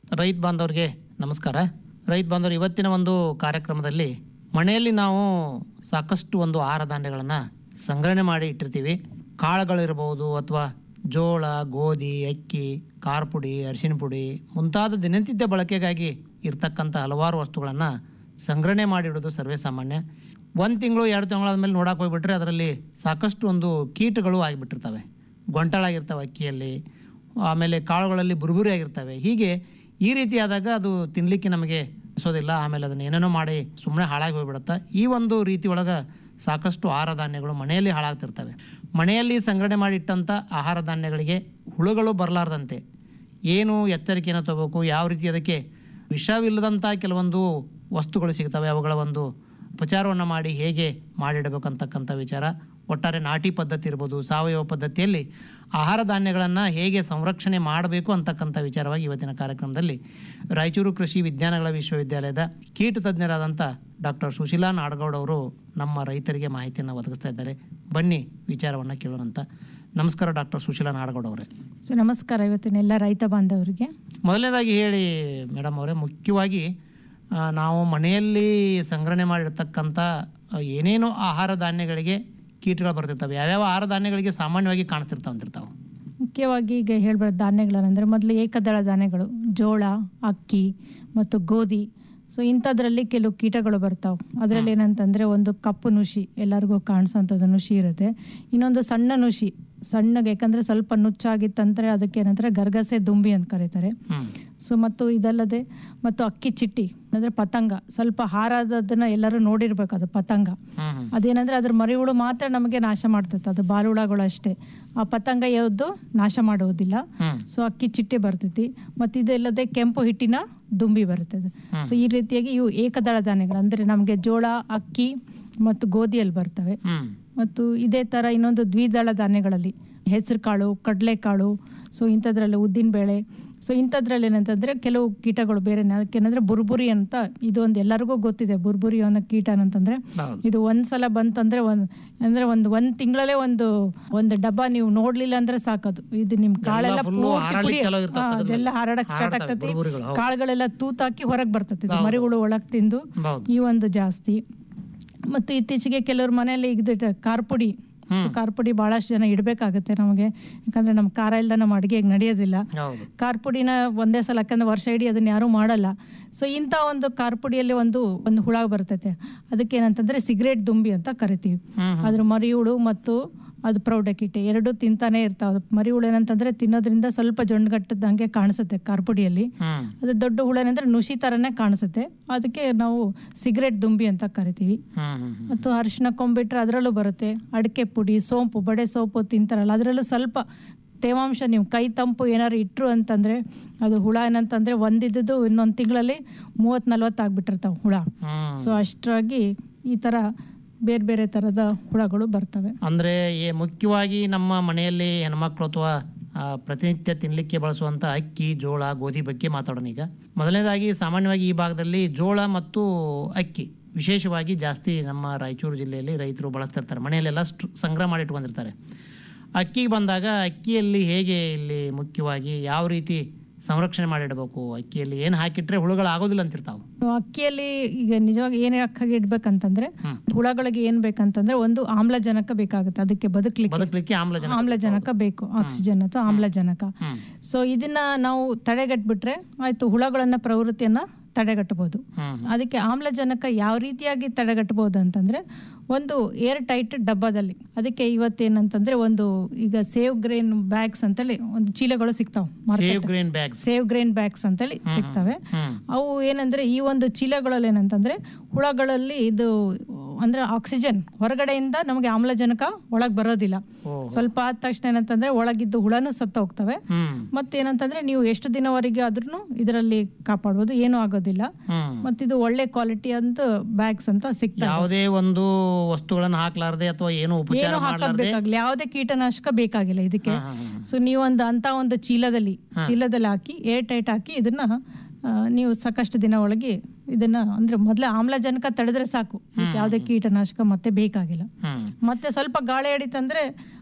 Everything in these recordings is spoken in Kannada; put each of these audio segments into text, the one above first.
ರೈತ ಬಾಂಧವ್ರಿಗೆ ನಮಸ್ಕಾರ ರೈತ ಬಾಂಧವರು ಇವತ್ತಿನ ಒಂದು ಕಾರ್ಯಕ್ರಮದಲ್ಲಿ ಮನೆಯಲ್ಲಿ ನಾವು ಸಾಕಷ್ಟು ಒಂದು ಆಹಾರ ಧಾನ್ಯಗಳನ್ನು ಸಂಗ್ರಹಣೆ ಮಾಡಿ ಇಟ್ಟಿರ್ತೀವಿ ಕಾಳುಗಳಿರ್ಬೋದು ಅಥವಾ ಜೋಳ ಗೋಧಿ ಅಕ್ಕಿ ಖಾರ ಪುಡಿ ಅರಿಶಿನ ಪುಡಿ ಮುಂತಾದ ದಿನನಿತ್ಯ ಬಳಕೆಗಾಗಿ ಇರ್ತಕ್ಕಂಥ ಹಲವಾರು ವಸ್ತುಗಳನ್ನು ಸಂಗ್ರಹಣೆ ಮಾಡಿಡೋದು ಸರ್ವೇ ಸಾಮಾನ್ಯ ಒಂದು ತಿಂಗಳು ಎರಡು ತಿಂಗಳಾದ್ಮೇಲೆ ನೋಡಕ್ಕೆ ಹೋಗ್ಬಿಟ್ರೆ ಅದರಲ್ಲಿ ಸಾಕಷ್ಟು ಒಂದು ಕೀಟಗಳು ಆಗಿಬಿಟ್ಟಿರ್ತವೆ ಗೊಂಟಾಳಾಗಿರ್ತವೆ ಅಕ್ಕಿಯಲ್ಲಿ ಆಮೇಲೆ ಕಾಳುಗಳಲ್ಲಿ ಬುರುಬುರಿ ಆಗಿರ್ತವೆ ಹೀಗೆ ಈ ರೀತಿ ಆದಾಗ ಅದು ತಿನ್ನಲಿಕ್ಕೆ ನಮಗೆ ಅನಿಸೋದಿಲ್ಲ ಆಮೇಲೆ ಅದನ್ನು ಏನೇನೋ ಮಾಡಿ ಸುಮ್ಮನೆ ಹಾಳಾಗಿ ಹೋಗ್ಬಿಡುತ್ತೆ ಈ ಒಂದು ರೀತಿ ಒಳಗೆ ಸಾಕಷ್ಟು ಆಹಾರ ಧಾನ್ಯಗಳು ಮನೆಯಲ್ಲಿ ಹಾಳಾಗ್ತಿರ್ತವೆ ಮನೆಯಲ್ಲಿ ಸಂಗ್ರಹಣೆ ಮಾಡಿಟ್ಟಂಥ ಆಹಾರ ಧಾನ್ಯಗಳಿಗೆ ಹುಳುಗಳು ಬರಲಾರ್ದಂತೆ ಏನು ಎಚ್ಚರಿಕೆಯನ್ನು ತಗೋಬೇಕು ಯಾವ ರೀತಿ ಅದಕ್ಕೆ ವಿಷವಿಲ್ಲದಂಥ ಕೆಲವೊಂದು ವಸ್ತುಗಳು ಸಿಗ್ತವೆ ಅವುಗಳ ಒಂದು ಉಪಚಾರವನ್ನು ಮಾಡಿ ಹೇಗೆ ಮಾಡಿಡಬೇಕಂತಕ್ಕಂಥ ವಿಚಾರ ಒಟ್ಟಾರೆ ನಾಟಿ ಪದ್ಧತಿ ಇರ್ಬೋದು ಸಾವಯವ ಪದ್ಧತಿಯಲ್ಲಿ ಆಹಾರ ಧಾನ್ಯಗಳನ್ನು ಹೇಗೆ ಸಂರಕ್ಷಣೆ ಮಾಡಬೇಕು ಅಂತಕ್ಕಂಥ ವಿಚಾರವಾಗಿ ಇವತ್ತಿನ ಕಾರ್ಯಕ್ರಮದಲ್ಲಿ ರಾಯಚೂರು ಕೃಷಿ ವಿಜ್ಞಾನಗಳ ವಿಶ್ವವಿದ್ಯಾಲಯದ ಕೀಟ ತಜ್ಞರಾದಂಥ ಡಾಕ್ಟರ್ ಸುಶೀಲಾ ನಾಡಗೌಡ್ ಅವರು ನಮ್ಮ ರೈತರಿಗೆ ಮಾಹಿತಿಯನ್ನು ಒದಗಿಸ್ತಾ ಇದ್ದಾರೆ ಬನ್ನಿ ವಿಚಾರವನ್ನು ಕೇಳೋಣಂತ ನಮಸ್ಕಾರ ಡಾಕ್ಟರ್ ಸುಶೀಲಾ ನಾಡಗೌಡ್ ಅವರೇ ಸೊ ನಮಸ್ಕಾರ ಇವತ್ತಿನ ಎಲ್ಲ ರೈತ ಬಾಂಧವರಿಗೆ ಮೊದಲನೇದಾಗಿ ಹೇಳಿ ಮೇಡಮ್ ಅವರೇ ಮುಖ್ಯವಾಗಿ ಆ, ನಾವು ಮನೆಯಲ್ಲಿ ಸಂಗ್ರಹಣೆ ಮಾಡಿರ್ತಕ್ಕಂಥ ಆ, ಏನೇನೋ ಆಹಾರ ಧಾನ್ಯಗಳಿಗೆ ಕೀಟಗಳು ಬರ್ತಿರ್ತವೆ ಯಾವ್ಯಾವ ಆಹಾರ ಧಾನ್ಯಗಳಿಗೆ ಸಾಮಾನ್ಯವಾಗಿ ಕಾಣ್ತಿರ್ತಾವೆ ಅಂತಿರ್ತಾವೆ ಮುಖ್ಯವಾಗಿ ಈಗ ಹೇಳ್ಬಾರ್ದು ಧಾನ್ಯಗಳಂದರೆ ಮೊದಲು ಏಕದಳ ಧಾನ್ಯಗಳು ಜೋಳ ಅಕ್ಕಿ ಮತ್ತು ಗೋಧಿ ಸೊ ಇಂಥದ್ರಲ್ಲಿ ಕೆಲವು ಕೀಟಗಳು ಬರ್ತಾವೆ ಅದರಲ್ಲಿ ಏನಂತಂದರೆ ಒಂದು ಕಪ್ಪು ನುಷಿ ಎಲ್ಲರಿಗೂ ಕಾಣಿಸೋಂಥದ್ದು ನುಷಿ ಇರುತ್ತೆ ಇನ್ನೊಂದು ಸಣ್ಣ ನುಷಿ ಸಣ್ಣಗೆ ಯಾಕಂದರೆ ಸ್ವಲ್ಪ ನುಚ್ಚಾಗಿತ್ತಂದರೆ ಅದಕ್ಕೆ ಏನಂತಾರೆ ಗರ್ಗಸೆ ದುಂಬಿ ಅಂತ ಕರೀತಾರೆ ಹ್ಮ್ ಸೊ ಮತ್ತು ಇದಲ್ಲದೆ ಮತ್ತು ಅಕ್ಕಿ ಚಿಟ್ಟಿ ಅಂದರೆ ಪತಂಗ ಸ್ವಲ್ಪ ಹಾರಾದದನ್ನು ಎಲ್ಲರೂ ನೋಡಿರ್ಬೇಕು ಅದು ಪತಂಗ ಹ್ಮ್ ಹ್ಮ್ ಅದೇನಂದ್ರೆ ಅದ್ರ ಮರಿಹುಳು ಮಾತ್ರ ನಮಗೆ ನಾಶ ಮಾಡ್ತೈತೆ ಅದು ಬಾಲುಳಗಳು ಅಷ್ಟೇ ಆ ಪತಂಗ ಯಾವುದು ನಾಶ ಮಾಡುವುದಿಲ್ಲ ಹ್ಮ್ ಸೊ ಅಕ್ಕಿ ಚಿಟ್ಟೆ ಬರ್ತೈತಿ ಮತ್ತು ಇದಲ್ಲದೆ ಕೆಂಪು ಹಿಟ್ಟಿನ ದುಂಬಿ ಬರ್ತದೆ ಸೊ ಈ ರೀತಿಯಾಗಿ ಇವು ಏಕದಳ ಧಾನ್ಯಗಳು ಅಂದರೆ ನಮಗೆ ಜೋಳ ಅಕ್ಕಿ ಮತ್ತು ಗೋಧಿಯಲ್ಲಿ ಬರ್ತವೆ ಹ್ಮ್ ಮತ್ತು ಇದೇ ಥರ ಇನ್ನೊಂದು ದ್ವಿದಳ ಧಾನ್ಯಗಳಲ್ಲಿ ಹೆಸರು ಕಾಳು ಕಡಲೆಕಾಳು ಸೊ ಇಂಥದ್ರಲ್ಲಿ ಉದ್ದಿನಬೇಳೆ ಸೊ ಇಂಥದ್ರಲ್ಲಿ ಏನಂತಂದರೆ ಕೆಲವು ಕೀಟಗಳು ಬೇರೆ ಅದಕ್ಕೇನಂದರೆ ಬುರ್ಬುರಿ ಅಂತ ಇದು ಒಂದು ಎಲ್ಲರಿಗೂ ಗೊತ್ತಿದೆ ಬುರ್ಬುರಿ ಅನ್ನೋ ಕೀಟ ಅಂತಂದರೆ ಹೌದು ಇದು ಒಂದ್ಸಲ ಬಂತಂದ್ರೆ ಒಂದು ಅಂದ್ರೆ ಒಂದು ಒಂದ್ ತಿಂಗಳಲ್ಲೇ ಒಂದು ಒಂದು ಡಬ್ಬ ನೀವು ನೋಡ್ಲಿಲ್ಲ ಅಂದ್ರೆ ಸಾಕದು ಇದು ನಿಮ್ ಕಾಳೆಲ್ಲ full ಪೂರ್ತಿ ಹಾರಾಡ್ಲಿಕ್ಕೆ ಪುಡಿ- ಚಾಲೂ ಇರ್ತದೆ ಹಾ, ತೆಗೆದ್ಮೇಲೆ. ಅದೆಲ್ಲ ಹಾರಾಡಕ್ ಸ್ಟಾರ್ಟ್ ಹಾರಾಡ್ತವೆ ಆಗ್ತತಿ ಬುರ್ಬುರಿಗಳು, ಹೌದು. ಕಾಳುಗಳೆಲ್ಲ ತೂತಾಕಿ ಹೊರಗೆ ಬರ್ತತಿ ಇದು ಮರಿಗಳು ಒಳಗ್ ತಿಂದು ಹೌದು ಈ ಒಂದು ಜಾಸ್ತಿ ಮತ್ತು ಇತ್ತೀಚೆಗೆ ಕೆಲವ್ರ ಮನೆಯಲ್ಲಿ ಇದು ಖಾರ ಪುಡಿ ಸೊ ಖಾರ ಪುಡಿ ಭಾಳಷ್ಟು ಜನ ಇಡಬೇಕಾಗುತ್ತೆ ನಮಗೆ ಯಾಕಂದ್ರೆ ನಮ್ಮ ಖಾರ ಇಲ್ದ ನಮ್ಮ ಅಡುಗೆ ನಡೆಯೋದಿಲ್ಲ ಹೌದು ಖಾರ ಪುಡಿನ ಒಂದೇ ಸಲ ಯಾಕಂದ್ರೆ ವರ್ಷ ಇಡೀ ಅದನ್ನ ಯಾರೂ ಮಾಡಲ್ಲ ಸೊ ಇಂಥ ಒಂದು ಖಾರ ಪುಡಿಯಲ್ಲಿ ಒಂದು ಒಂದು ಹುಳ ಬರ್ತೈತೆ ಅದಕ್ಕೆ ಏನಂತಂದ್ರೆ ಸಿಗರೇಟ್ ದುಂಬಿ ಅಂತ ಕರಿತೀವಿ ಹ್ಮ್ ಅದ್ರ ಮರಿಹುಳು ಮತ್ತು ಅದು ಪ್ರೌಢಕೀಟೆ ಎರಡು ತಿಂತಾನೆ ಇರ್ತಾವೆ ಮರಿಹುಳು ಏನಂತಂದ್ರೆ ತಿನ್ನೋದ್ರಿಂದ ಸ್ವಲ್ಪ ಜೊಂಡ್ಗಟ್ಟದಂಗೆ ಕಾಣಿಸುತ್ತೆ ಖಾರ ಪುಡಿಯಲ್ಲಿ ಹ್ಮ್ ಅದು ದೊಡ್ಡ ಹುಳ ಏನಂದ್ರೆ ನುಸಿ ಥರನೇ ಕಾಣಿಸುತ್ತೆ ಅದಕ್ಕೆ ನಾವು ಸಿಗರೇಟ್ ದುಂಬಿ ಅಂತ ಕರಿತೀವಿ ಹ್ಮ್ ಹ್ಮ್ ಹ್ಮ್ ಮತ್ತು ಅರಿಶಿನ ಕೊಂಬಿಟ್ರೆ ಅದರಲ್ಲೂ ಬರುತ್ತೆ ಅಡಿಕೆ ಪುಡಿ ಸೋಂಪು ಬಡೆ ಸೋಂಪು ತಿಂತಾರಲ್ಲ ಅದರಲ್ಲೂ ಸ್ವಲ್ಪ ತೇವಾಂಶ ನೀವು ಕೈ ತಂಪು ಏನಾದ್ರು ಇಟ್ಟರು ಅಂತಂದರೆ ಅದು ಹುಳ ಏನಂತಂದರೆ ಒಂದಿದ್ದು ಇನ್ನೊಂದು ತಿಂಗಳಲ್ಲಿ ಮೂವತ್ತು ನಲ್ವತ್ತು ಆಗ್ಬಿಟ್ಟಿರ್ತಾವೆ ಹುಳ ಹ್ಮ್ ಸೊ ಅಷ್ಟರಾಗಿ ಈ ಥರ ಬೇರೆ ಬೇರೆ ಥರದ ಹುಳಗಳು ಬರ್ತವೆ ಅಂದರೆ ಈ ಮುಖ್ಯವಾಗಿ ನಮ್ಮ ಮನೆಯಲ್ಲಿ ಹೆಣ್ಮಕ್ಳು ಅಥವಾ ಆ, ಪ್ರತಿನಿತ್ಯ ತಿನ್ನಲಿಕ್ಕೆ ಬಳಸುವಂಥ ಅಕ್ಕಿ ಜೋಳ ಗೋಧಿ ಬಗ್ಗೆ ಮಾತಾಡೋಣ ಈಗ ಮೊದಲನೇದಾಗಿ ಸಾಮಾನ್ಯವಾಗಿ ಈ ಭಾಗದಲ್ಲಿ ಜೋಳ ಮತ್ತು ಅಕ್ಕಿ ವಿಶೇಷವಾಗಿ ಜಾಸ್ತಿ ನಮ್ಮ ರಾಯಚೂರು ಜಿಲ್ಲೆಯಲ್ಲಿ ರೈತರು ಬಳಸ್ತಿರ್ತಾರೆ ಮನೆಯಲ್ಲೆಲ್ಲ ಸ್ಟು- ಸಂಗ್ರಹ ಮಾಡಿ ಇಟ್ಕೊಂಡಿರ್ತಾರೆ ಅಕ್ಕಿಗೆ ಬಂದಾಗ ಅಕ್ಕಿಯಲ್ಲಿ ಹೇಗೆ ಇಲ್ಲಿ ಮುಖ್ಯವಾಗಿ ಯಾವ ರೀತಿ ಸಂರಕ್ಷಣೆ ಮಾಡಿಡಬೇಕು ಅಕ್ಕಿಯಲ್ಲಿ ಏನು ಹಾಕಿಟ್ರೆ ಹುಳುಗಳು ಆಗೋದಿಲ್ಲ ಅಂತಿರ್ತಾವೆ ಅಕ್ಕಿಯಲ್ಲಿ ಈಗ ನಿಜವಾಗಿ ಏನು ಹಾಕಿ ಇಡ್ಬೇಕಂತಂದ್ರೆ ಹ್ಮ್. ಹುಳಗಳಿಗೆ ಏನು ಬೇಕಂತಂದ್ರೆ ಒಂದು ಆಮ್ಲಜನಕ ಬೇಕಾಗುತ್ತೆ ಅದಕ್ಕೆ ಬದುಕಲಿಕ್ಕೆ ಬದುಕಲಿಕ್ಕೆ ಆಮ್ಲಜನಕ ಆಮ್ಲಜನಕ ಬೇಕು ಆಕ್ಸಿಜನ್ ಅಥವಾ ಆಮ್ಲಜನಕ ಹ್ಮ್ ಸೊ ಇದನ್ನ ನಾವು ತಡೆಗಟ್ಬಿಟ್ರೆ ಆಯ್ತು ಹುಳಗಳನ್ನ ಪ್ರವೃತ್ತಿಯನ್ನ ತಡೆಗಟ್ಟಬಹುದು ಹ್ಮ್ ಅದಕ್ಕೆ ಆಮ್ಲಜನಕ ಯಾವ ರೀತಿಯಾಗಿ ತಡೆಗಟ್ಟಬಹುದು ಅಂತಂದ್ರೆ ಒಂದು ಏರ್ ಟೈಟ್ ಡಬ್ಬದಲ್ಲಿ ಅದಕ್ಕೆ ಇವತ್ತೇನಂತಂದ್ರೆ ಒಂದು ಈಗ ಸೇವ್ ಗ್ರೇನ್ ಬ್ಯಾಗ್ಸ್ ಅಂತೇಳಿ ಒಂದು ಚೀಲಗಳು ಸಿಗ್ತಾವೆ save green bags save grain bags ಅಂತೇಳಿ ಸಿಗ್ತವೆ ಹ್ಮ್ ಅವು ಏನಂದ್ರೆ ಈ ಒಂದು ಚೀಲಗಳಲ್ಲಿ ಏನಂತಂದ್ರೆ ಹುಳಗಳಲ್ಲಿ ಇದು ಅಂದ್ರೆ ಆಕ್ಸಿಜನ್ ಹೊರಗಡೆಯಿಂದ ನಮಗೆ ಆಮ್ಲಜನಕ ಒಳಗೆ ಬರೋದಿಲ್ಲ ಓ ಸ್ವಲ್ಪ ಆದ ತಕ್ಷಣ ಏನಂತಂದ್ರೆ ಒಳಗಿದ್ದು ಹುಳನೂ ಸತ್ತ ಹೋಗ್ತವೆ ಹ್ಮ್ ಮತ್ತೇನಂತಂದ್ರೆ ನೀವು ಎಷ್ಟು ದಿನವರೆಗೆ ಆದ್ರೂ ಇದರಲ್ಲಿ ಕಾಪಾಡ್ಬೋದು ಏನೂ ಆಗೋದಿಲ್ಲ ಹ್ಮ್ ಮತ್ತಿದು ಒಳ್ಳೆ ಕ್ವಾಲಿಟಿ ಅಂತ ಬ್ಯಾಗ್ಸ್ ಅಂತ ಸಿಗ್ತವೆ ಯಾವುದೇ ಒಂದು ವಸ್ತುಗಳನ್ನು ಹಾಕ್ಲಾರ್ದೆ ಅಥವಾ ಏನು ಉಪಚಾರ ಏನು ಮಾಡ್ಲಾರ್ದೆ ಹಾಕಬೇಕಾಗಿಲ್ಲ ಯಾವುದೇ ಕೀಟನಾಶಕ ಬೇಕಾಗಿಲ್ಲ ಇದಕ್ಕೆ ಹಾ, ಹಾ, ಹಾ. ಸೊ ನೀವು ಒಂದು ಅಂತ ಒಂದು ಚೀಲದಲ್ಲಿ ಚೀಲದಲ್ಲಿ ಹಾಕಿ ಏರ್ ಟೈಟ್ ಹಾಕಿ ಇದನ್ನ ಆ, ನೀವು ಸಾಕಷ್ಟು ದಿನ ಒಳಗೆ ಇದನ್ನ ಅಂದ್ರೆ ಮೊದಲೇ ಆಮ್ಲಜನಕ ತಡೆದ್ರೆ ಸಾಕು ಇದಕ್ಕೆ ಯಾವುದೇ ಕೀಟನಾಶಕ ಮತ್ತೆ ಬೇಕಾಗಿಲ್ಲ ಹ್ಮ್ ಮತ್ತೆ ಸ್ವಲ್ಪ ಗಾಳಿ ಆಡಿತಂದ್ರೆ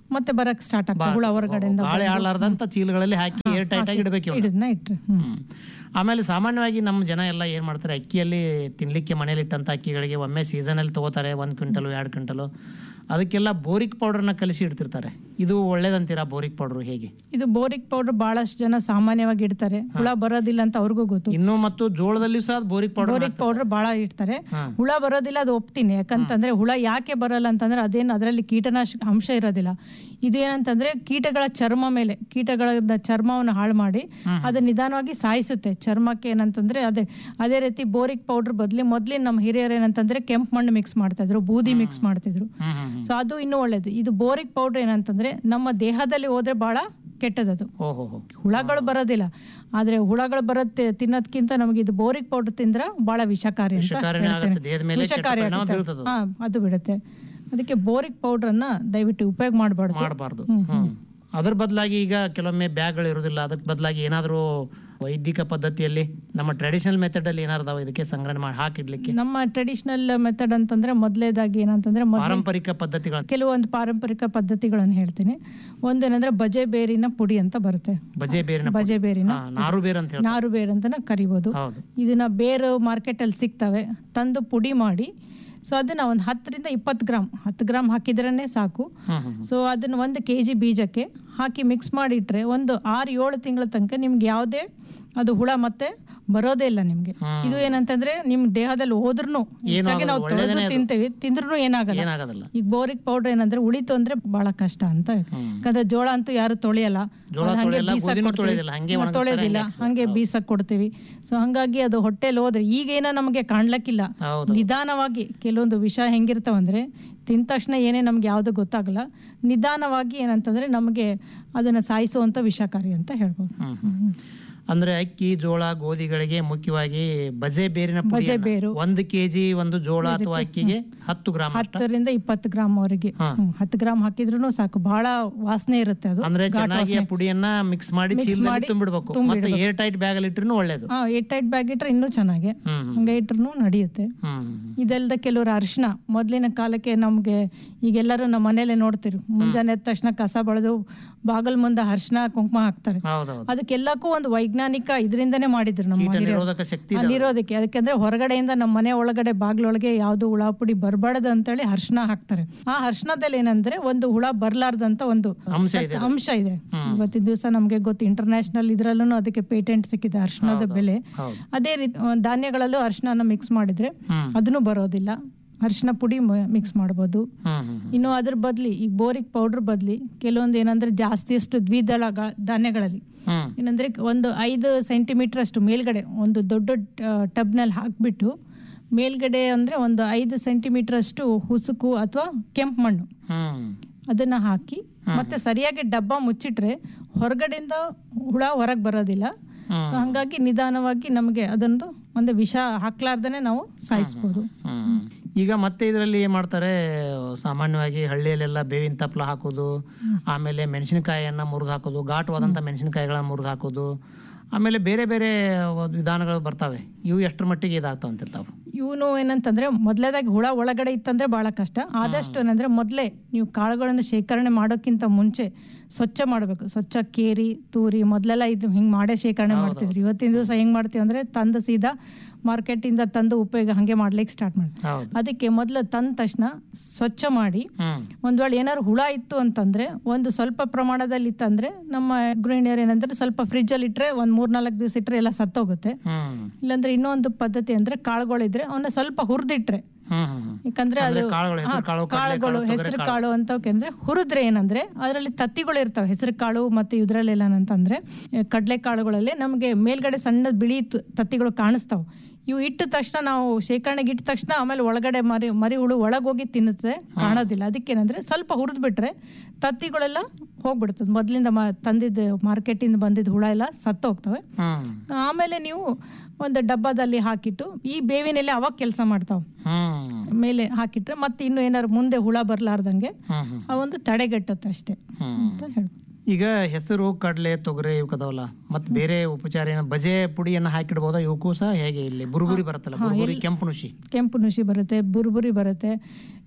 ಮತ್ತೆ ಬರಕ್ ಸ್ಟಾರ್ಟ್ ಆಗ್ತದೆ ಹುಳ ಹೊರಗಡೆಯಿಂದ ಗಾಳಿ ಆಡ್ಲಾರ್ದಂತ ಚೀಲಗಳಲ್ಲಿ ಹಾಕಿ ಏರ್ ಟೈಟ್ ಆಗಿ ಇಡಬೇಕು ಇವ್ನ. ಹಿಡಿದ್ನ ಇಟ್ರೆ ಹ್ಮ್. ಹ್ಮ್. ಆಮೇಲೆ ಸಾಮಾನ್ಯವಾಗಿ ನಮ್ಮ ಜನ ಎಲ್ಲ ಏನು ಮಾಡ್ತಾರೆ ಅಕ್ಕಿಯಲ್ಲಿ ತಿನ್ಲಿಕ್ಕೆ ಮನೇಲಿ ಇಟ್ಟಂತ ಅಕ್ಕಿಗಳಿಗೆ ಒಮ್ಮೆ ಸೀಸನಲ್ಲಿ ತಗೋತಾರೆ ಒಂದು ಕ್ವಿಂಟಲು ಎರಡು ಕ್ವಿಂಟಲು ಅದಕ್ಕೆಲ್ಲ ಬೋರಿಕ್ ಪೌಡರ್ನ ಕಲಿಸಿ ಇಡ್ತಿರ್ತಾರೆ ಇದು ಒಳ್ಳೇದಂತೀರಾ ಬೋರಿಕ್ ಪೌಡರ್ ಹೇಗೆ ಇದು ಬೋರಿಕ್ ಪೌಡರ್ ಬಹಳಷ್ಟು ಜನ ಸಾಮಾನ್ಯವಾಗಿ ಇಡ್ತಾರೆ ಹುಳ ಬರೋದಿಲ್ಲ ಅಂತ ಅವ್ರಿಗೂ ಗೊತ್ತು ಇನ್ನು ಮತ್ತು ಜೋಳದಲ್ಲಿಯೂ ಸಹ ಬೋರಿಕ್ ಪೌಡರ್ ಬೋರಿಕ್ ಪೌಡರ್ ಬಹಳ ಇಡ್ತಾರೆ ಹಾ. ಹುಳ ಬರೋದಿಲ್ಲ ಅದು ಒಪ್ತೀನಿ ಯಾಕಂತಂದ್ರೆ ಹುಳ ಯಾಕೆ ಬರಲ್ಲ ಅಂತಂದ್ರೆ ಅದೇನು ಅದರಲ್ಲಿ ಕೀಟನಾಶಕ ಅಂಶ ಇರೋದಿಲ್ಲ ಇದು ಏನಂತಂದ್ರೆ ಕೀಟಗಳ ಚರ್ಮ ಮೇಲೆ ಕೀಟಗಳ ಚರ್ಮವನ್ನು ಹಾಳು ಮಾಡಿ ಅದು ನಿಧಾನವಾಗಿ ಸಾಯಿಸುತ್ತೆ ಚರ್ಮಕ್ಕೆ ಏನಂತಂದ್ರೆ ಅದೇ ಅದೇ ರೀತಿ ಬೋರಿಕ್ ಪೌಡರ್ ಬದಲಿ ಮೊದ್ಲಿನ ನಮ್ಮ ಹಿರಿಯರು ಏನಂತಂದ್ರೆ ಕೆಂಪು ಮಣ್ಣು ಮಿಕ್ಸ್ ಮಾಡ್ತಾ ಇದ್ರು ಬೂದಿ ಮಿಕ್ಸ್ ಮಾಡ್ತಿದ್ರು ಹ್ಮ್ ಹ್ಮ್ ಸೊ ಅದು ಇನ್ನೂ ಒಳ್ಳೇದು ಇದು ಬೋರಿಕ್ ಪೌಡರ್ ಏನಂತಂದ್ರೆ ನಮ್ಮ ದೇಹದಲ್ಲಿ ಹೋದ್ರೆ ಬಹಳ ಕೆಟ್ಟದದು ಓಹೋ ಹೋ ಹುಳಗಳು ಬರೋದಿಲ್ಲ ಆದ್ರೆ ಹುಳಗಳು ಬರುತ್ತೆ ತಿನ್ನೋದ್ಕಿಂತ ನಮಗೆ ಇದು ಬೋರಿಕ್ ಪೌಡರ್ ತಿಂದ್ರೆ ಬಹಳ ವಿಷಕಾರಿ ಅಂತ ವಿಷಕಾರಿನೇ ಹೇಳ್ತೇನೆ. ಆಗುತ್ತೆ, ದೇಹದ ಮೇಲೆ ಕೆಟ್ಟ ವಿಷಕಾರಿ ಪರಿಣಾಮ ಆಗುತ್ತೆ. ಬೀಳ್ತದೆ ಅದು. ಹಾ ಅದು ಬಿಡುತ್ತೆ ಅದಕ್ಕೆ ಬೋರಿಕ್ ಪೌಡರ್ ಅನ್ನ ದಯವಿಟ್ಟು ಉಪಯೋಗ ಮಾಡಬಾರ್ದು ಮಾಡಬಾರ್ದು ಹ್ಮ್ ಅದ್ರ ಬದಲಾಗಿ ಈಗ ಕೆಲವೊಮ್ಮೆ ಬ್ಯಾಗ್ಗಳು ಇರೋದಿಲ್ಲ ಅದಕ್ಕೆ ಬದಲಾಗಿ ಏನಾದರೂ ವೈದಿಕ ಪದ್ಧತಿಯಲ್ಲಿ ನಮ್ಮ ಟ್ರೆಡಿಷನಲ್ ಮೆಥಡ್ ಅಲ್ಲಿ ಏನಾದ್ರು ಅದಾವ ಇದಕ್ಕೆ ಸಂಗ್ರಹಣೆ ಮಾಡಿ ಹಾಕಿಡ್ಲಿಕ್ಕೆ ನಮ್ಮ ಟ್ರೆಡಿಷನಲ್ ಮೆಥಡ್ ಅಂತಂದ್ರೆ ಮೊದಲೇದಾಗಿ ಏನಂತಂದ್ರೆ ಮೊದ್ಲು ಪಾರಂಪರಿಕ ಪದ್ಧತಿಗಳ ಕೆಲವೊಂದು ಪಾರಂಪರಿಕ ಪದ್ಧತಿಗಳನ್ನು ಹೇಳ್ತೀನಿ ಒಂದೇನಂದ್ರೆ ಬಜೆ ಬೇರಿನ ಪುಡಿ ಅಂತ ಬರುತ್ತೆ ಬಜೆ ಬೇರಿನ ಬಜೆ ಬೇರಿನ ಹಾ, ನಾರು ಬೇರು ಅಂತ ಹೇಳಿ ನಾರು ಬೇರು ಅಂತಾನೆ ಕರಿಬೋದು ಹೌದು ಇದನ್ನ ಬೇರು ಮಾರ್ಕೆಟಲ್ಲಿ ಸಿಗ್ತವೆ ತಂದು ಪುಡಿ ಮಾಡಿ ಸೊ ಅದನ್ನ ಒಂದು ಹತ್ತರಿಂದ ಇಪ್ಪತ್ತು ಗ್ರಾಮ್ ಹತ್ತು ಗ್ರಾಮ್ ಹಾಕಿದ್ರೇ ಸಾಕು ಹ್ಮ್ ಹ್ಮ್ ಸೊ ಅದನ್ನ ಒಂದು ಕೆ ಜಿ ಬೀಜಕ್ಕೆ ಹಾಕಿ ಮಿಕ್ಸ್ ಮಾಡಿಟ್ರೆ ಒಂದು ಆರು ಏಳು ತಿಂಗಳ ತನಕ ನಿಮ್ಗೆ ಯಾವುದೇ ಅದು ಹುಳ ಮತ್ತೆ ಬರೋದೇ ಇಲ್ಲ ನಿಮ್ಗೆ ಹ್ಮ್. ಇದು ಏನಂತಂದ್ರೆ ನಿಮ್ ದೇಹದಲ್ಲಿ ಹೋದ್ರೂ ಹೆಚ್ಚಾಗಿ ನಾವು ತೊಳೆದು ತಿಂತೀವಿ ತಿಂದ್ರೂ ಏನಾಗಲ್ಲ ಏನಾಗೋದಿಲ್ಲ ಈಗ ಬೋರಿಕ್ ಪೌಡರ್ ಏನಂದ್ರೆ ಉಳಿತು ಅಂದ್ರೆ ಬಹಳ ಕಷ್ಟ ಅಂತ ಹ್ಮ್. ಯಾಕಂದ್ರೆ ಜೋಳ ಅಂತೂ ಯಾರು ತೊಳೆಯಲ್ಲ ಜೋಳ ಅದು ಹಂಗೆ ತೊಳೆಯಲ್ಲ, ಬೀಸಕ್ ಗೋಧಿನೂ ಕೊಡ್ತೀವಿ. ತೊಳೆಯೋದಿಲ್ಲ, ಹಂಗೆ ಹಾ, ಒಣಗಿಸ್ತಾರೆ, ತೊಳೆಯೋದಿಲ್ಲ ಹಂಗೆ ಹಂಗೆ ಬೀಸಕ್ ಕೊಡ್ತೀವಿ ಸೊ ಹಂಗಾಗಿ ಅದು ಹೊಟ್ಟೆಲಿ ಹೋದ್ರೆ ಈಗೇನೋ ನಮಗೆ ಕಾಣ್ಲಕ್ಕಿಲ್ಲ ಹೌದು ನಿಧಾನವಾಗಿ ಕೆಲವೊಂದು ವಿಷ ಹೆಂಗಿರ್ತಾವಂದ್ರೆ ತಿಂದ ತಕ್ಷಣ ಏನೇ ನಮ್ಗೆ ಯಾವುದು ಗೊತ್ತಾಗಲ್ಲ ನಿಧಾನವಾಗಿ ಏನಂತಂದ್ರೆ ನಮಗೆ ಅದನ್ನ ಸಾಯಿಸುವಂತ ವಿಷಕಾರಿ ಅಂತ ಹೇಳ್ಬೋದು ಹ್ಮ್ ಹ್ಮ್. ಅಂದ್ರೆ ಅಕ್ಕಿ ಜೋಳ ಗೋಧಿಗಳಿಗೆ ಮುಖ್ಯವಾಗಿ ಬಜೆ ಬೇರಿನ ಬಜೆ ಪುಡಿ ಬೇರು ಒಂದು ಕೆಜಿ ಒಂದು ಜೋಳ ಅಥವಾ ಅಕ್ಕಿಗೆ ಹತ್ತು ಗ್ರಾಮ್ ಅಷ್ಟ ಹತ್ತರಿಂದ ಇಪ್ಪತ್ತು ಗ್ರಾಮ್ ಅವರಿಗೆ ಹಾ. ಹತ್ತು ಗ್ರಾಮ್ ಹಾಕಿದ್ರು ಸಾಕು ಬಹಳ ವಾಸನೆ ಇರುತ್ತೆ ಅದು ಅಂದ್ರೆ ಚೆನ್ನಾಗಿ ಆ ಪುಡಿಯನ್ನ ಮಿಕ್ಸ್ ಮಾಡಿ ಚೀಲದಲ್ಲಿ ಮಾಡಿ ತುಂಬಿಡ್ಬೇಕು ಮತ್ತೆ ಏರ್ ಟೈಟ್ ಬ್ಯಾಗ್ ಅಲ್ಲಿ ಇಟ್ರು ಒಳ್ಳೇದು ಹಾ ಏಟ್ ಟೈಟ್ ಬ್ಯಾಗ್ ಇಟ್ರೆ ಇನ್ನೂ ಚೆನ್ನಾಗೆ ಹ್ಮ್ ಹ್ಮ್. ಹಂಗೆ ಇಟ್ರು ನಡೆಯುತ್ತೆ ಹ್ಮ್ ಇದಲ್ದ ಕೆಲವರು ಅರಿಶಿನ ಮೊದಲಿನ ಕಾಲಕ್ಕೆ ನಮಗೆ ಈಗೆಲ್ಲರೂ ನಮ್ಮ ಮನೇಲೆ ನೋಡ್ತಿರು ಮುಂಜಾನೆ ಎದ್ದ ತಕ್ಷಣ ಕಸ ಬಳಿದು ಬಾಗಲ್ ಮುಂದೆ ಅರಿಶಿನ ಕುಂಕುಮ ಹಾಕ್ತಾರೆ ಹೌದೌದು ಅದಕ್ಕೆಲ್ಲಕ್ಕೂ ಒಂದು ವೈಜ್ಞಾನಿಕ ಇದರಿಂದನೇ ಮಾಡಿದ್ರು ನಮ್ಮ ಕೀಟ ಹಿರಿಯರು. ನಿರೋಧಕ ಶಕ್ತಿ ಆ, ನಿರೋಧಕ್ಕೆ ಅದಕ್ಕೆಂದ್ರೆ ಹೊರಗಡೆಯಿಂದ ನಮ್ಮ ಮನೆ ಒಳಗಡೆ ಬಾಗ್ಲೊಳಗೆ ಯಾವ್ದು ಹುಳ ಪುಡಿ ಬರಬಾರ್ದು ಅಂತೇಳಿ ಅರ್ಶನ ಹಾಕ್ತಾರೆ ಆ ಅರ್ಶನದಲ್ಲಿ ಏನಂದ್ರೆ ಒಂದು ಹುಳ ಬರ್ಲಾರ್ದಂತ ಒಂದು ಅಂಶ ಇದೆ ಅಂಶ ಇದೆ ಇವತ್ತಿನ ದಿವಸ ನಮ್ಗೆ ಗೊತ್ತು ಇಂಟರ್ನ್ಯಾಷನಲ್ ಇದ್ರಲ್ಲೂ ಅದಕ್ಕೆ ಪೇಟೆಂಟ್ ಸಿಕ್ಕಿದೆ ಅರ್ಶನದ ಬೆಲೆ ಹೌದು ಅದೇ ರೀತಿ ಆ, ಧಾನ್ಯಗಳಲ್ಲೂ ಅರ್ಶನ ಮಿಕ್ಸ್ ಮಾಡಿದ್ರೆ ಹ್ಮ್ ಅದನ್ನು ಬರೋದಿಲ್ಲ ಅರಿಶಿನ ಪುಡಿ ಮಿಕ್ಸ್ ಮಾಡ್ಬೋದು ಹ್ಮ್ ಹ್ಮ್ ಇನ್ನು ಅದ್ರ ಬದ್ಲಿ ಈಗ ಬೋರಿಕ್ ಪೌಡರ್ ಬದ್ಲಿ ಕೆಲವೊಂದು ಏನಂದ್ರೆ ಜಾಸ್ತಿಯಷ್ಟು ದ್ವಿದಳ ಗ- ಧಾನ್ಯಗಳಲ್ಲಿ ಹ್ಮ್ ಏನಂದ್ರೆ ಒಂದು ಐದು ಸೆಂಟಿಮೀಟರ್ ಅಷ್ಟು ಮೇಲ್ಗಡೆ ಒಂದು ದೊಡ್ಡ ಟಬ್ನಲ್ಲಿ ಹಾಕ್ಬಿಟ್ಟು ಮೇಲ್ಗಡೆ ಅಂದ್ರೆ ಒಂದು ಐದು ಸೆಂಟಿಮೀಟರ್ ಅಷ್ಟು ಹುಸುಕು ಅಥವಾ ಕೆಂಪು ಮಣ್ಣು ಹ್ಮ್ ಅದನ್ನ ಹಾಕಿ ಮತ್ತೆ ಸರಿಯಾಗಿ ಡಬ್ಬ ಮುಚ್ಚಿಟ್ರೆ ಹೊರಗಡೆಯಿಂದ ಹುಳ ಹೊರಗೆ ಬರೋದಿಲ್ಲ ಸೊ ಹಂಗಾಗಿ ನಿಧಾನವಾಗಿ ನಮಗೆ ಅದೊಂದು ಒಂದು ವಿಷ ಹಾಕ್ಲಾರ್ದೇನೆ ನಾವು ಸಾಯಿಸ್ಬೋದು ಹ್ಮ್. ಈಗ ಮತ್ತೆ ಇದರಲ್ಲಿ ಏನ್ ಮಾಡ್ತಾರೆ ಸಾಮಾನ್ಯವಾಗಿ ಹಳ್ಳಿಯಲ್ಲೆಲ್ಲ ಬೇವಿನ ತಪ್ಪಲ ಹಾಕೋದು ಆಮೇಲೆ ಮೆಣಸಿನಕಾಯಿಯನ್ನ ಮುರಿದು ಹಾಕೋದು ಘಾಟವಾದಂಥ ಮೆಣಸಿನಕಾಯಿಗಳನ್ನ ಮುರಿದು ಹಾಕೋದು ಆಮೇಲೆ ಬೇರೆ ಬೇರೆ ಒಂದು ವಿಧಾನಗಳು ಬರ್ತವೆ ಇವು ಎಷ್ಟರ ಮಟ್ಟಿಗೆ ಇದಾಗ್ತಾವ ಅಂತಿರ್ತಾವೆ ಇವನು ಏನಂತಂದ್ರೆ ಮೊದಲೇದಾಗಿ ಹುಳ ಒಳಗಡೆ ಇತ್ತಂದ್ರೆ ಬಹಳ ಕಷ್ಟ ಆದಷ್ಟು ಏನಂದ್ರೆ ಮೊದಲೇ ನೀವು ಕಾಳುಗಳನ್ನು ಶೇಖರಣೆ ಮಾಡೋಕ್ಕಿಂತ ಮುಂಚೆ ಸ್ವಚ್ಛ ಮಾಡಬೇಕು ಸ್ವಚ್ಛ ಕೇರಿ ತೂರಿ ಮೊದಲೆಲ್ಲ ಇದು ಹಿಂಗೆ ಮಾಡೇ ಶೇಖರಣೆ ಮಾಡ್ತಿದ್ರು ಇವತ್ತಿನ ದಿವಸ ಹೆಂಗ್ ಮಾಡ್ತೀವಿ ಅಂದ್ರೆ ತಂದು ಸೀದಾ ಮಾರ್ಕೆಟಿಂದ ತಂದು ಉಪಯೋಗ ಹಂಗೆ ಮಾಡ್ಲಿಕ್ಕೆ ಸ್ಟಾರ್ಟ್ ಮಾಡಿ ಹೌದು ಅದಕ್ಕೆ ಮೊದಲು ತಂದ ತಕ್ಷಣ ಸ್ವಚ್ಛ ಮಾಡಿ ಹ್ಮ್ ಒಂದ್ ವೇಳೆ ಏನಾದ್ರು ಹುಳ ಇತ್ತು ಅಂತಂದ್ರೆ ಒಂದು ಸ್ವಲ್ಪ ಪ್ರಮಾಣದಲ್ಲಿ ಇತ್ತಂದ್ರೆ ನಮ್ಮ ಗೃಹಿಣಿಯರು ಏನಂದ್ರೆ ಸ್ವಲ್ಪ ಫ್ರಿಜ್ ಅಲ್ಲಿ ಇಟ್ರೆ ಒಂದ್ ಮೂರ್ನಾಲ್ಕು ದಿವಸ ಇಟ್ರೆ ಎಲ್ಲ ಸತ್ತೋಗುತ್ತೆ ಹ್ಮ್ ಇಲ್ಲಾಂದ್ರೆ ಇನ್ನೊಂದು ಪದ್ಧತಿ ಅಂದ್ರೆ ಕಾಳುಗಳಿದ್ರೆ ಅವನ್ನ ಸ್ವಲ್ಪ ಹುರಿದಿಟ್ರೆ ಹ್ಮ್ ಹ್ಮ್ ಹ್ಮ್. ಯಾಕಂದ್ರೆ ಅದು ಅಂದ್ರೆ ಕಾಳುಗಳು, ಹೆಸರು ಕಾಳು, ಹಾ, ಕಾಳುಗಳು ಹೆಸರು ಕಾಳು ಅಂತ ಅಂದ್ರೆ ಹುರಿದ್ರೆ ಏನಂದ್ರೆ ಅದರಲ್ಲಿ ತತ್ತಿಗಳು ಇರ್ತಾವೆ ಹೆಸರು ಕಾಳು ಮತ್ತೆ ಇದ್ರಲ್ಲೆಲ್ಲ ಅಂತಂದ್ರೆ ಕಡಲೆ ಕಾಳುಗಳಲ್ಲಿ ನಮಗೆ ಮೇಲ್ಗಡೆ ಸಣ್ಣ ಬಿಳಿ ತ- ತತ್ತಿಗಳು ಕಾಣಿಸ್ತಾವೆ ಇವು ಇಟ್ಟ ತಕ್ಷಣ ನಾವು ಶೇಖರಣೆಗೆ ಇಟ್ಟ ತಕ್ಷಣ ಆಮೇಲೆ ಒಳಗಡೆ ಮರಿ ಮರಿ ಹುಳು ಒಳಗೋಗಿ ತಿನ್ನುತ್ತೆ ಕಾಣೋದಿಲ್ಲ ಅದಕ್ಕೇನಂದ್ರೆ ಸ್ವಲ್ಪ ಹುರಿದು ಬಿಟ್ರೆ ತತ್ತಿಗಳೆಲ್ಲ ಹೋಗ್ಬಿಡ್ತದೆ ಮೊದಲಿಂದ ಮ ತಂದಿದ್ದು ಮಾರ್ಕೆಟಿಂದ ಬಂದಿದ್ದು ಹುಳ ಎಲ್ಲ ಸತ್ತೋಗ್ತವೆ ಹ್ಮ್ ಆಮೇಲೆ ನೀವು ಒಂದು ಡಬ್ಬದಲ್ಲಿ ಹಾಕಿಟ್ಟು ಈ ಬೇವಿನ ಎಲೆ ಅವಾಗ ಕೆಲಸ ಮಾಡ್ತಾವೆ ಹ್ಮ್ ಮೇಲೆ ಹಾಕಿಟ್ರೆ ಮತ್ತೆ ಇನ್ನು ಏನಾದ್ರು ಮುಂದೆ ಹುಳ ಬರ್ಲಾರ್ದಂಗೆ ಹ್ಮ್ ಹ್ಮ್ ಆ ಒಂದು ತಡೆಗಟ್ಟುತ್ತೆ ಅಷ್ಟೇ ಹ್ಮ್ ಅಂತ ಹೇಳ್ಬೋದು ಈಗ ಹೆಸರು ಕಡಲೆ ತೊಗರಿ ಇವಕ್ಕದಾವಲ್ಲ ಮತ್ತೆ ಬೇರೆ ಉಪಚಾರ ಏನ ಬಜೆ ಪುಡಿಯನ್ನ ಹಾಕಿಡ್ಬೋದಾ ಇವಕ್ಕೂ ಸಹ ಹೇಗೆ ಇಲ್ಲಿ ಬುರುಬುರಿ ಬರುತ್ತಲ್ಲ ಬುರುಬುರಿ ಕೆಂಪು ನುಷಿ ಕೆಂಪು ನುಷಿ ಬರುತ್ತೆ ಬುರ್ಬುರಿ ಬರುತ್ತೆ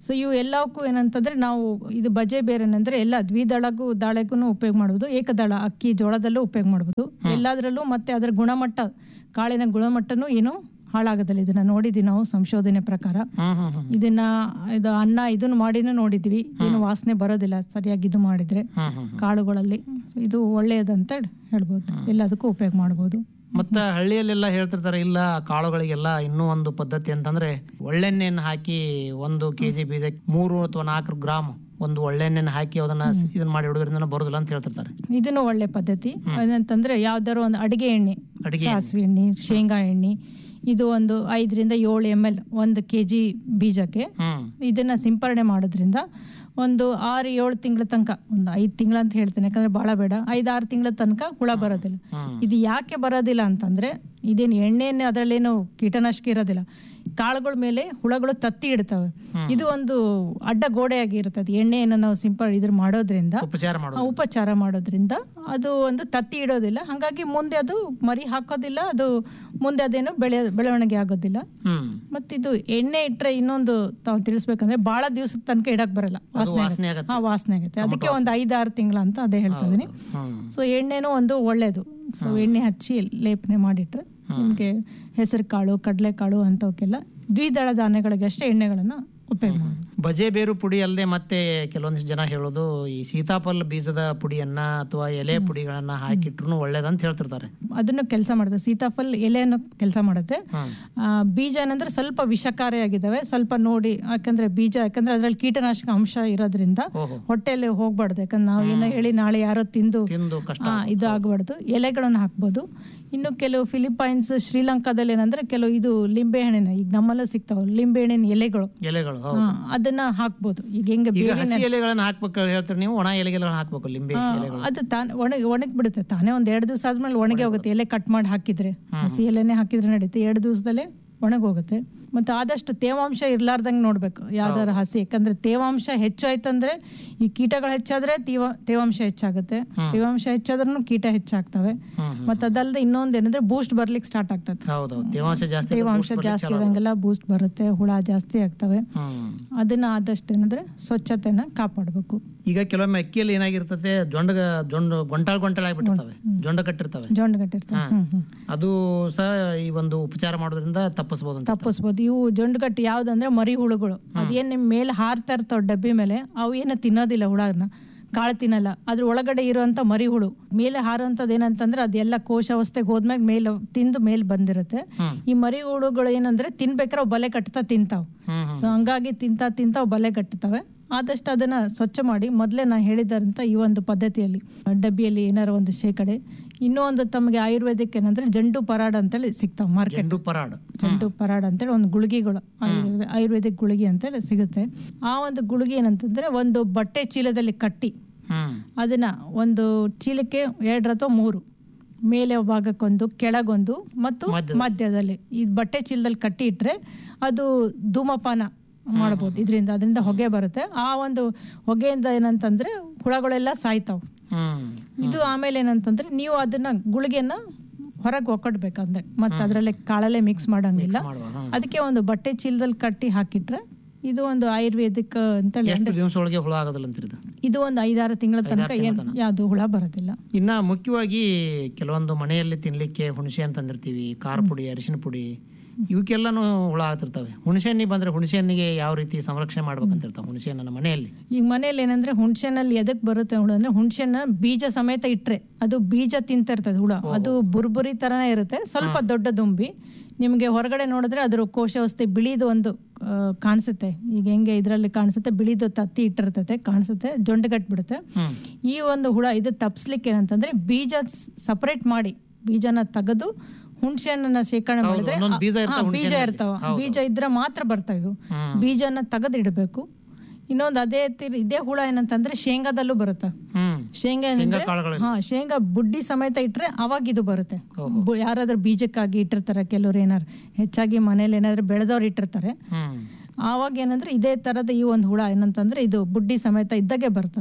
ಸೊ ಇವು ಎಲ್ಲವಕ್ಕೂ ಏನಂತಂದ್ರೆ ನಾವು ಇದು ಬಜೆ ಬೇರೆ ಏನಂದ್ರೆ ಎಲ್ಲ ದ್ವಿದಳಗೂ ದಾಳೆಗೂ ಉಪಯೋಗ ಮಾಡ್ಬೋದು ಏಕದಳ ಅಕ್ಕಿ ಜೋಳದಲ್ಲೂ ಉಪಯೋಗ ಮಾಡ್ಬೋದು ಎಲ್ಲದರಲ್ಲೂ ಮತ್ತೆ ಅದರ ಗುಣಮಟ್ಟ ಕಾಳಿನ ಗುಣಮಟ್ಟನೂ ಏನು ಹಾಳಾಗೋದಿಲ್ಲ ಇದನ್ನ ನೋಡಿದ್ವಿ ನಾವು ಸಂಶೋಧನೆ ಪ್ರಕಾರ ಹ್ಮ್ ಹ್ಮ್ ಹ್ಮ್ ಇದನ್ನ ಇದು ಅನ್ನ ಇದನ್ನ ಮಾಡಿನೂ ನೋಡಿದ್ವಿ ಏನು ವಾಸನೆ ಬರೋದಿಲ್ಲ ಸರಿಯಾಗಿ ಇದು ಮಾಡಿದ್ರೆ ಹ್ಮ್ ಹ್ಮ್ ಕಾಳುಗಳಲ್ಲಿ ಸೊ ಇದು ಒಳ್ಳೆಯದಂತ ಹೇಳ್ಬೋದು ಎಲ್ಲದಕ್ಕೂ ಉಪಯೋಗ ಮಾಡ್ಬೋದು ಮತ್ತ ಹಳ್ಳಿಯಲ್ಲೆಲ್ಲ ಹೇಳ್ತಿರ್ತಾರೆ ಇಲ್ಲ ಕಾಳುಗಳಿಗೆಲ್ಲ ಇನ್ನೂ ಒಂದು ಪದ್ಧತಿ ಅಂತಂದ್ರೆ ಒಳ್ಳೆಣ್ಣೆಯನ್ನು ಹಾಕಿ ಒಂದು ಕೆಜಿ ಬೀಜಕ್ಕೆ ಮೂರು ಅಥವಾ ನಾಲ್ಕು ಗ್ರಾಮ್ ಒಂದು ಒಳ್ಳೆಣ್ಣೆನ ಹಾಕಿ ಅದನ್ನ ಇದನ್ನ ಮಾಡಿ ಇಡೋದ್ರಿಂದ ಬರೋದಿಲ್ಲ ಅಂತ ಹೇಳ್ತಿರ್ತಾರೆ ಇದನ್ನು ಒಳ್ಳೆ ಪದ್ಧತಿ ಏನಂತಂದ್ರೆ ಯಾವ್ದಾರು ಒಂದು ಅಡಿಗೆ ಎಣ್ಣೆ ಅಡಿಗೆ ಸಾಸಿವೆ ಎಣ್ಣೆ ಶೇಂಗಾ ಎಣ್ಣೆ ಇದು ಒಂದು ಐದರಿಂದ ಏಳು ಎಮ್ ಎಲ್ ಒಂದು ಕೆ ಜಿ ಬೀಜಕ್ಕೆ ಹ್ಮ್ ಇದನ್ನ ಸಿಂಪರಣೆ ಮಾಡೋದ್ರಿಂದ ಒಂದು ಆರು ಏಳು ತಿಂಗಳ ತನಕ ಒಂದು ಐದು ತಿಂಗಳ ಅಂತ ಹೇಳ್ತೇನೆ ಯಾಕಂದ್ರೆ ಭಾಳ ಬೇಡ ಐದು ಆರು ತಿಂಗಳ ತನಕ ಹುಳ ಬರೋದಿಲ್ಲ ಹ್ಮ್. ಇದು ಯಾಕೆ ಬರೋದಿಲ್ಲ ಅಂತಂದ್ರೆ ಇದೇನು ಎಣ್ಣೆನೇ ಅದರಲ್ಲೇನು ಕೀಟನಾಶಕ ಇರೋದಿಲ್ಲ ಕಾಳುಗಳ ಮೇಲೆ ಹುಳಗಳು ತತ್ತಿ ಇಡ್ತವೆ ಇದು ಒಂದು ಅಡ್ಡ ಗೋಡೆಯಾಗಿ ಇರ್ತದೆ ಎಣ್ಣೆಯನ್ನು ನಾವು ಸಿಂಪ ಇದ್ರ ಮಾಡೋದ್ರಿಂದ ಉಪಚಾರ ಆ ಮಾಡೋದು ಉಪಚಾರ ಮಾಡೋದ್ರಿಂದ ಅದು ಒಂದು ತತ್ತಿ ಇಡೋದಿಲ್ಲ ಹಾಗಾಗಿ ಮುಂದೆ ಅದು ಮರಿ ಹಾಕೋದಿಲ್ಲ ಅದು ಮುಂದೆ ಅದೇನು ಬೆಳೆ ಬೆಳವಣಿಗೆ ಆಗೋದಿಲ್ಲ ಹ್ಮ್ ಮತ್ತಿದು ಎಣ್ಣೆ ಇಟ್ರೆ ಇನ್ನೊಂದು ತಾವು ತಿಳಿಸ್ಬೇಕಂದ್ರೆ ಬಹಳ ದಿವಸದ ತನಕ ಇಡಕ್ ಬರಲ್ಲ ಅದು ವಾಸನೆ ವಾಸನೆ ಆಗುತ್ತೆ. ಆಗತ್ತೆ ಹಾ ವಾಸನೆ ಆಗುತ್ತೆ ಅದಕ್ಕೆ ಒಂದು ಐದಾರು ತಿಂಗಳ ಅಂತ ಅದೇ ಹೇಳ್ತಾ ಇದೀನಿ ಹ್ಮ್ ಸೊ ಎಣ್ಣೆನೂ ಒಂದು ಒಳ್ಳೇದು ಸೊ ಎಣ್ಣೆ ಹಚ್ಚಿ ಲೇಪನೆ ಮಾಡಿಟ್ರೆ ನಿಮಗೆ ಹೆಸರು ಕಾಳು ಕಡಲೆಕಾಳು ಅಂಥವಕ್ಕೆಲ್ಲ ದ್ವಿದಳ ಧಾನ್ಯಗಳಿಗೆ ಅಷ್ಟೇ ಎಣ್ಣೆಗಳನ್ನ ಉಪಯೋಗ ಮಾಡಿ ಬಜೆ ಬೇರು ಪುಡಿ ಅಲ್ಲದೆ ಮತ್ತೆ ಕೆಲವೊಂದಿಷ್ಟು ಜನ ಹೇಳೋದು ಈ ಸೀತಾಫಲ ಬೀಜದ ಪುಡಿಯನ್ನ ಅಥವಾ ಎಲೆ ಪುಡಿಗಳನ್ನ ಹಾಕಿಟ್ರು ಒಳ್ಳೇದಂತ ಹೇಳ್ತಿರ್ತಾರೆ ಅದನ್ನು ಕೆಲಸ ಮಾಡುತ್ತೆ ಸೀತಾಫಲ್ ಎಲೆಯನ್ನು ಕೆಲಸ ಮಾಡುತ್ತೆ ಹ್ಮ್ ಆ, ಬೀಜ ಏನಂದ್ರೆ ಸ್ವಲ್ಪ ವಿಷಕಾರಿಯಾಗಿದ್ದಾವೆ ಸ್ವಲ್ಪ ನೋಡಿ ಯಾಕಂದ್ರೆ ಬೀಜ ಯಾಕಂದ್ರೆ ಅದ್ರಲ್ಲಿ ಕೀಟನಾಶಕ ಅಂಶ ಇರೋದ್ರಿಂದ ಓಹೋ ಹೊಟ್ಟೆಯಲ್ಲಿ ಹೋಗ್ಬಾರ್ದು ಯಾಕಂದ್ರೆ ನಾವು ಏನೋ ಹೇಳಿ ನಾಳೆ ಯಾರೋ ತಿಂದು ತಿಂದು ಕಷ್ಟ ಆ, ಇದು ಆಗ್ಬಾರ್ದು ಎಲೆಗಳನ್ನು ಹಾಕ್ಬೋದು ಇನ್ನು ಕೆಲವು ಫಿಲಿಪೈನ್ಸ್ ಶ್ರೀಲಂಕಾದಲ್ಲಿ ಏನಂದ್ರೆ ಕೆಲವು ಇದು ಲಿಂಬೆ ಹಣ್ಣಿನ ಈಗ ನಮ್ಮಲ್ಲೂ ಸಿಗ್ತಾವ ಲಿಂಬೆ ಹಣ್ಣಿನ ಎಲೆಗಳು ಎಲೆಗಳು ಆ, ಹೌದು ಅದನ್ನ ಹಾಕ್ಬೋದು ಈಗ ಹೆಂಗೆ ಈಗ ಬೇವಿನ ಹಸಿ ಎಲೆಗಳನ್ನ ಹಾಕ್ಬೇಕು ಹೇಳ್ತೀರಿ ನೀವು ಒಣ ಎಲೆಗಳನ್ನ ಹಾಕ್ಬೇಕು ಲಿಂಬೆ ಎಲೆಗಳು ಅದು ತಾನೇ ಒಣಗಿ ಒಣಗಿ ಬಿಡುತ್ತೆ ತಾನೇ ಒಂದ್ ಎರಡು ದಿವಸ ಆದ್ಮೇಲೆ ಒಣಗಿ ಹೋಗುತ್ತೆ ಎಲೆ ಕಟ್ ಮಾಡಿ ಹಾಕಿದ್ರೆ ಹಸಿ ಎಲೆನೇ ಹಾಕಿದ್ರೆ ನಡೀತೆ ಎರಡು ದಿವಸದಲ್ಲೇ ಒಣಗಿ ಹೋಗುತ್ತೆ ಮತ್ತೆ ಆದಷ್ಟು ತೇವಾಂಶ ಇರ್ಲಾರ್ದಂಗೆ ನೋಡ್ಬೇಕು ಯಾವ್ದಾರು ಹಸಿ ಯಾಕಂದ್ರೆ ತೇವಾಂಶ ಹೆಚ್ಚಾಯ್ತಂದ್ರೆ ಈ ಕೀಟಗಳು ಹೆಚ್ಚಾದ್ರೆ ತೀವ ತೇವಾಂಶ ಹೆಚ್ಚಾಗುತ್ತೆ ತೇವಾಂಶ ಹೆಚ್ಚಾದ್ರೂ ಕೀಟ ಹೆಚ್ಚಾಗ್ತವೆ ಹ್ಮ್ ಮತ್ತೆ ಅದಲ್ಲದೆ ಇನ್ನೊಂದ್ ಏನಂದ್ರೆ ಬೂಸ್ಟ್ ಬರ್ಲಿಕ್ಕೆ ಸ್ಟಾರ್ಟ್ ಆಗ್ತದೆ ಹೌದೌದು ತೇವಾಂಶ ಜಾಸ್ತಿ ತೇವಾಂಶ ಜಾಸ್ತಿ ಆದಂಗೆಲ್ಲ ಬೂಸ್ಟ್ ಬರುತ್ತೆ ಹುಳ ಜಾಸ್ತಿ ಆಗ್ತವೆ ಹ್ಮ್ ಅದನ್ನ ಆದಷ್ಟು ಏನಂದ್ರೆ ಸ್ವಚ್ಛತೆನ ಕಾಪಾಡಬೇಕು ಈಗ ಕೆಲವೊಮ್ಮೆ ಅಕ್ಕಿಯಲ್ಲಿ ಏನಾಗಿರ್ತದೆ ಜೊಂಡ ಜೊಂಡು ಗೊಂಟಾಳ್ ಗೊಂಟಾಳ್ ಆಗ್ಬಿಟ್ಟಿರ್ತವೆ ಜೊಂಡ ಕಟ್ಟಿರ್ತವೆ ಜೊಂಡು ಗಟ್ಟಿರ್ತವೆ ಹ್ಮ್ ಹ್ಮ್ ಅದು ಸಹ ಈ ಒಂದು ಉಪಚಾರ ಮಾಡೋದ್ರಿಂದ ತಪ್ಪಿಸಬಹುದು ಅಂತ ತಪ್ಪಿಸ್ಬೋದು ಇವು ಜೊಂಡುಗಟ್ಟಿ ಯಾವ್ದಂದ್ರೆ ಮರಿ ಹುಳುಗಳು ಅದೇನ್ ನಿಮ್ ಮೇಲೆ ಹಾರ್ತಾ ಇರ್ತಾವ ಡಬ್ಬಿ ಮೇಲೆ ಅವು ಏನು ತಿನ್ನೋದಿಲ್ಲ ಹುಳನ ಕಾಳು ತಿನ್ನಲ್ಲ ಅದ್ರ ಒಳಗಡೆ ಇರುವಂತ ಮರಿ ಹುಳು ಮೇಲೆ ಹಾರುವಂಥದ್ದು ಏನಂತಂದ್ರೆ ಅದೆಲ್ಲ ಕೋಶಾವಸ್ಥೆಗೆ ಹೋದ್ಮ್ಯಾಗ ಮೇಲೆ ತಿಂದು ಮೇಲೆ ಬಂದಿರುತ್ತೆ ಹ್ಮ್. ಈ ಮರಿ ಹುಳುಗಳು ಏನಂದ್ರೆ ತಿನ್ಬೇಕಾದ್ರೆ ಅವು ಬಲೆ ಕಟ್ತಾ ತಿಂತಾವ್ ಹ್ಮ್ ಹ್ಮ್ ಸೊ ಹಂಗಾಗಿ ತಿಂತಾ ತಿಂತಾ ಅವು ಬಲೆ ಕಟ್ಟುತ್ತವೆ ಆದಷ್ಟು ಅದನ್ನ ಸ್ವಚ್ಛ ಮಾಡಿ ಮೊದಲೇ ನಾ ಹೇಳಿದಂತ ಈ ಒಂದು ಪದ್ಧತಿಯಲ್ಲಿ ಡಬ್ಬಿಯಲ್ಲಿ ಏನಾರ ಒಂದು ಶೇಕಡೆ ಇನ್ನೂ ಒಂದು ತಮಗೆ ಆಯುರ್ವೇದಿಕ್ ಏನಂದ್ರೆ ಜಂಡು ಪರಾಡ್ ಅಂತೇಳಿ ಸಿಗ್ತಾವ ಮಾರ್ಕೆಟ್ ಜಂಡು ಪರಾಡ್ ಜಂಡು ಪರಾಡ್ ಅಂತೇಳಿ ಒಂದು ಗುಳಿಗೆಗಳು ಆಯುರ್ವೇದ- ಆಯುರ್ವೇದಿಕ್ ಗುಳಿಗೆ ಅಂತೇಳಿ ಸಿಗುತ್ತೆ ಆ ಒಂದು ಗುಳಿಗೆ ಏನಂತಂದ್ರೆ ಒಂದು ಬಟ್ಟೆ ಚೀಲದಲ್ಲಿ ಕಟ್ಟಿ ಹ್ಮ್ ಅದನ್ನ ಒಂದು ಚೀಲಕ್ಕೆ ಎರಡು ಅಥವಾ ಮೂರು ಮೇಲೆ ಭಾಗಕ್ಕೊಂದು ಕೆಳಗೊಂದು ಮತ್ತು ಮಧ್ಯದಲ್ಲಿ ಈ ಬಟ್ಟೆ ಚೀಲದಲ್ಲಿ ಕಟ್ಟಿ ಇಟ್ರೆ ಅದು ಧೂಮಪಾನ ಮಾಡ್ಬೋದು ಇದರಿಂದ ಅದರಿಂದ ಹೊಗೆ ಬರುತ್ತೆ ಆ ಒಂದು ಹೊಗೆಯಿಂದ ಏನಂತಂದ್ರೆ ಹುಳಗಳೆಲ್ಲ ಸಾಯ್ತಾವ್ ಹ್ಮ್ ಇದು ಆಮೇಲೆ ಏನಂತಂದ್ರೆ ನೀವು ಅದನ್ನ ಗುಳಿಗೆನ ಹೊರಗೆ ಒಕ್ಕಡ್ಬೇಕಂದ್ರೆ ಮತ್ತೆ ಅದರಲ್ಲೇ ಕಾಳಲ್ಲೇ ಮಿಕ್ಸ್ ಮಾಡಂಗಿಲ್ಲ ಮಾಡುವ ಹ್ಮ್. ಅದಕ್ಕೆ ಒಂದು ಬಟ್ಟೆ ಚೀಲದಲ್ಲಿ ಕಟ್ಟಿ ಹಾಕಿಟ್ರೆ ಇದು ಒಂದು ಆಯುರ್ವೇದಿಕ್ ಅಂತೇಳಿ ಎಷ್ಟು ದಿವಸ ಒಳಗೆ ಹುಳ ಆಗೋದಿಲ್ಲ ಅಂತಿರಿದು ಇದು ಒಂದು ಐದಾರು ತಿಂಗಳ ತನಕ ಏನ್ ಯಾವುದು ಹುಳ ಬರೋದಿಲ್ಲ ಇನ್ನ ಮುಖ್ಯವಾಗಿ ಕೆಲವೊಂದು ಮನೆಯಲ್ಲಿ ತಿನ್ಲಿಕ್ಕೆ ಹುಣಸೆ ಅಂತ ತಂದಿರ್ತೀವಿ ಖಾರ ಪುಡಿ ಅರಿಶಿನ ಪುಡಿ ಇವಕ್ಕೆಲ್ಲಾನು ಹುಳ ಆಗ್ತಿರ್ತವೆ ಹುಣಸೆ ಹಣ್ಣಿಗೆ ಬಂದ್ರೆ ಹುಣಸೆ ಹಣ್ಣಿಗೆ ಯಾವ ರೀತಿ ಸಂರಕ್ಷಣೆ ಮಾಡ್ಬೇಕಂತಿರ್ತಾವೆ ಹುಣಸೆ ಹಣ್ಣನ್ನ ಮನೆಯಲ್ಲಿ ಈಗ ಮನೇಲಿ ಏನಂದ್ರೆ ಹುಣ್ಸೆನಲ್ಲಿ ಎದಕ್ ಬರುತ್ತೆ ಹುಳ ಅಂದ್ರೆ ಹುಣ್ಸೆನ ಬೀಜ ಸಮೇತ ಇಟ್ರೆ ಅದು ಬೀಜ ತಿಂತಿರ್ತದೆ ಹುಳ ಅದು ಬುರ್ಬುರಿ ತರನೇ ಇರುತ್ತೆ ಸ್ವಲ್ಪ ದೊಡ್ಡ ದುಂಬಿ ನಿಮಗೆ ಹೊರಗಡೆ ನೋಡಿದ್ರೆ ಅದ್ರ ಕೋಶವಸ್ತೆ ಬಿಳಿದು ಒಂದು ಆ, ಕಾಣಿಸುತ್ತೆ ಈಗ ಹೆಂಗೆ ಇದರಲ್ಲಿ ಕಾಣಿಸುತ್ತೆ ಬಿಳಿದು ತತ್ತಿ ಇಟ್ಟಿರ್ತತೆ ಕಾಣಿಸುತ್ತೆ ಜೊಂಡುಗಟ್ಬಿಡುತ್ತೆ ಹ್ಮ್ ಈ ಒಂದು ಹುಳ ಇದು ತಪ್ಸ್ಲಿಕ್ಕೆ ಏನಂತಂದ್ರೆ ಬೀಜ ಸಪರೇಟ್ ಮಾಡಿ ಬೀಜನ ತೆಗೆದು ಹುಣಸೆ ಹಣ್ಣನ್ನ ಶೇಖರಣೆ ಮಾಡಿದ್ರೆ ಒಂದೊಂದು ಬೀಜ ಆ, ಇರ್ತಾವೆ ಆ, ಬೀಜ ಇರ್ತಾವ ಬೀಜ ಇದ್ರೆ ಮಾತ್ರ ಬರ್ತಾವ ಇವು ಹ್ಮ್. ಬೀಜನ ತೆಗೆದು ಇಡಬೇಕು ಇನ್ನೊಂದು ಅದೇ ತೀರ್ ಇದೇ ಹುಳ ಏನಂತಂದ್ರೆ ಶೇಂಗಾದಲ್ಲೂ ಬರುತ್ತೆ ಹ್ಮ್ ಶೇಂಗಾ ಶೇಂಗಾ ಏನಂದ್ರೆ ಕಾಳುಗಳಲ್ಲಿ ಹಾ ಶೇಂಗಾ ಬುಡ್ಡಿ ಸಮೇತ ಇಟ್ರೆ ಅವಾಗ ಇದು ಬರುತ್ತೆ ಬು- ಯಾರಾದ್ರೂ ಬೀಜಕ್ಕಾಗಿ ಇಟ್ಟಿರ್ತಾರೆ ಕೆಲವ್ರು ಏನಾರು ಹೆಚ್ಚಾಗಿ ಮನೇಲಿ ಏನಾದ್ರು ಬೆಳೆದವ್ರು ಇಟ್ಟಿರ್ತಾರೆ ಹ್ಮ್ ಆವಾಗ ಏನಂದ್ರೆ ಇದೇ ತರದ ಈ ಒಂದು ಹುಳ ಏನಂತಂದ್ರೆ ಇದು ಬುಡ್ಡಿ ಸಮೇತ ಇದ್ದಾಗೆ ಬರ್ತವೆ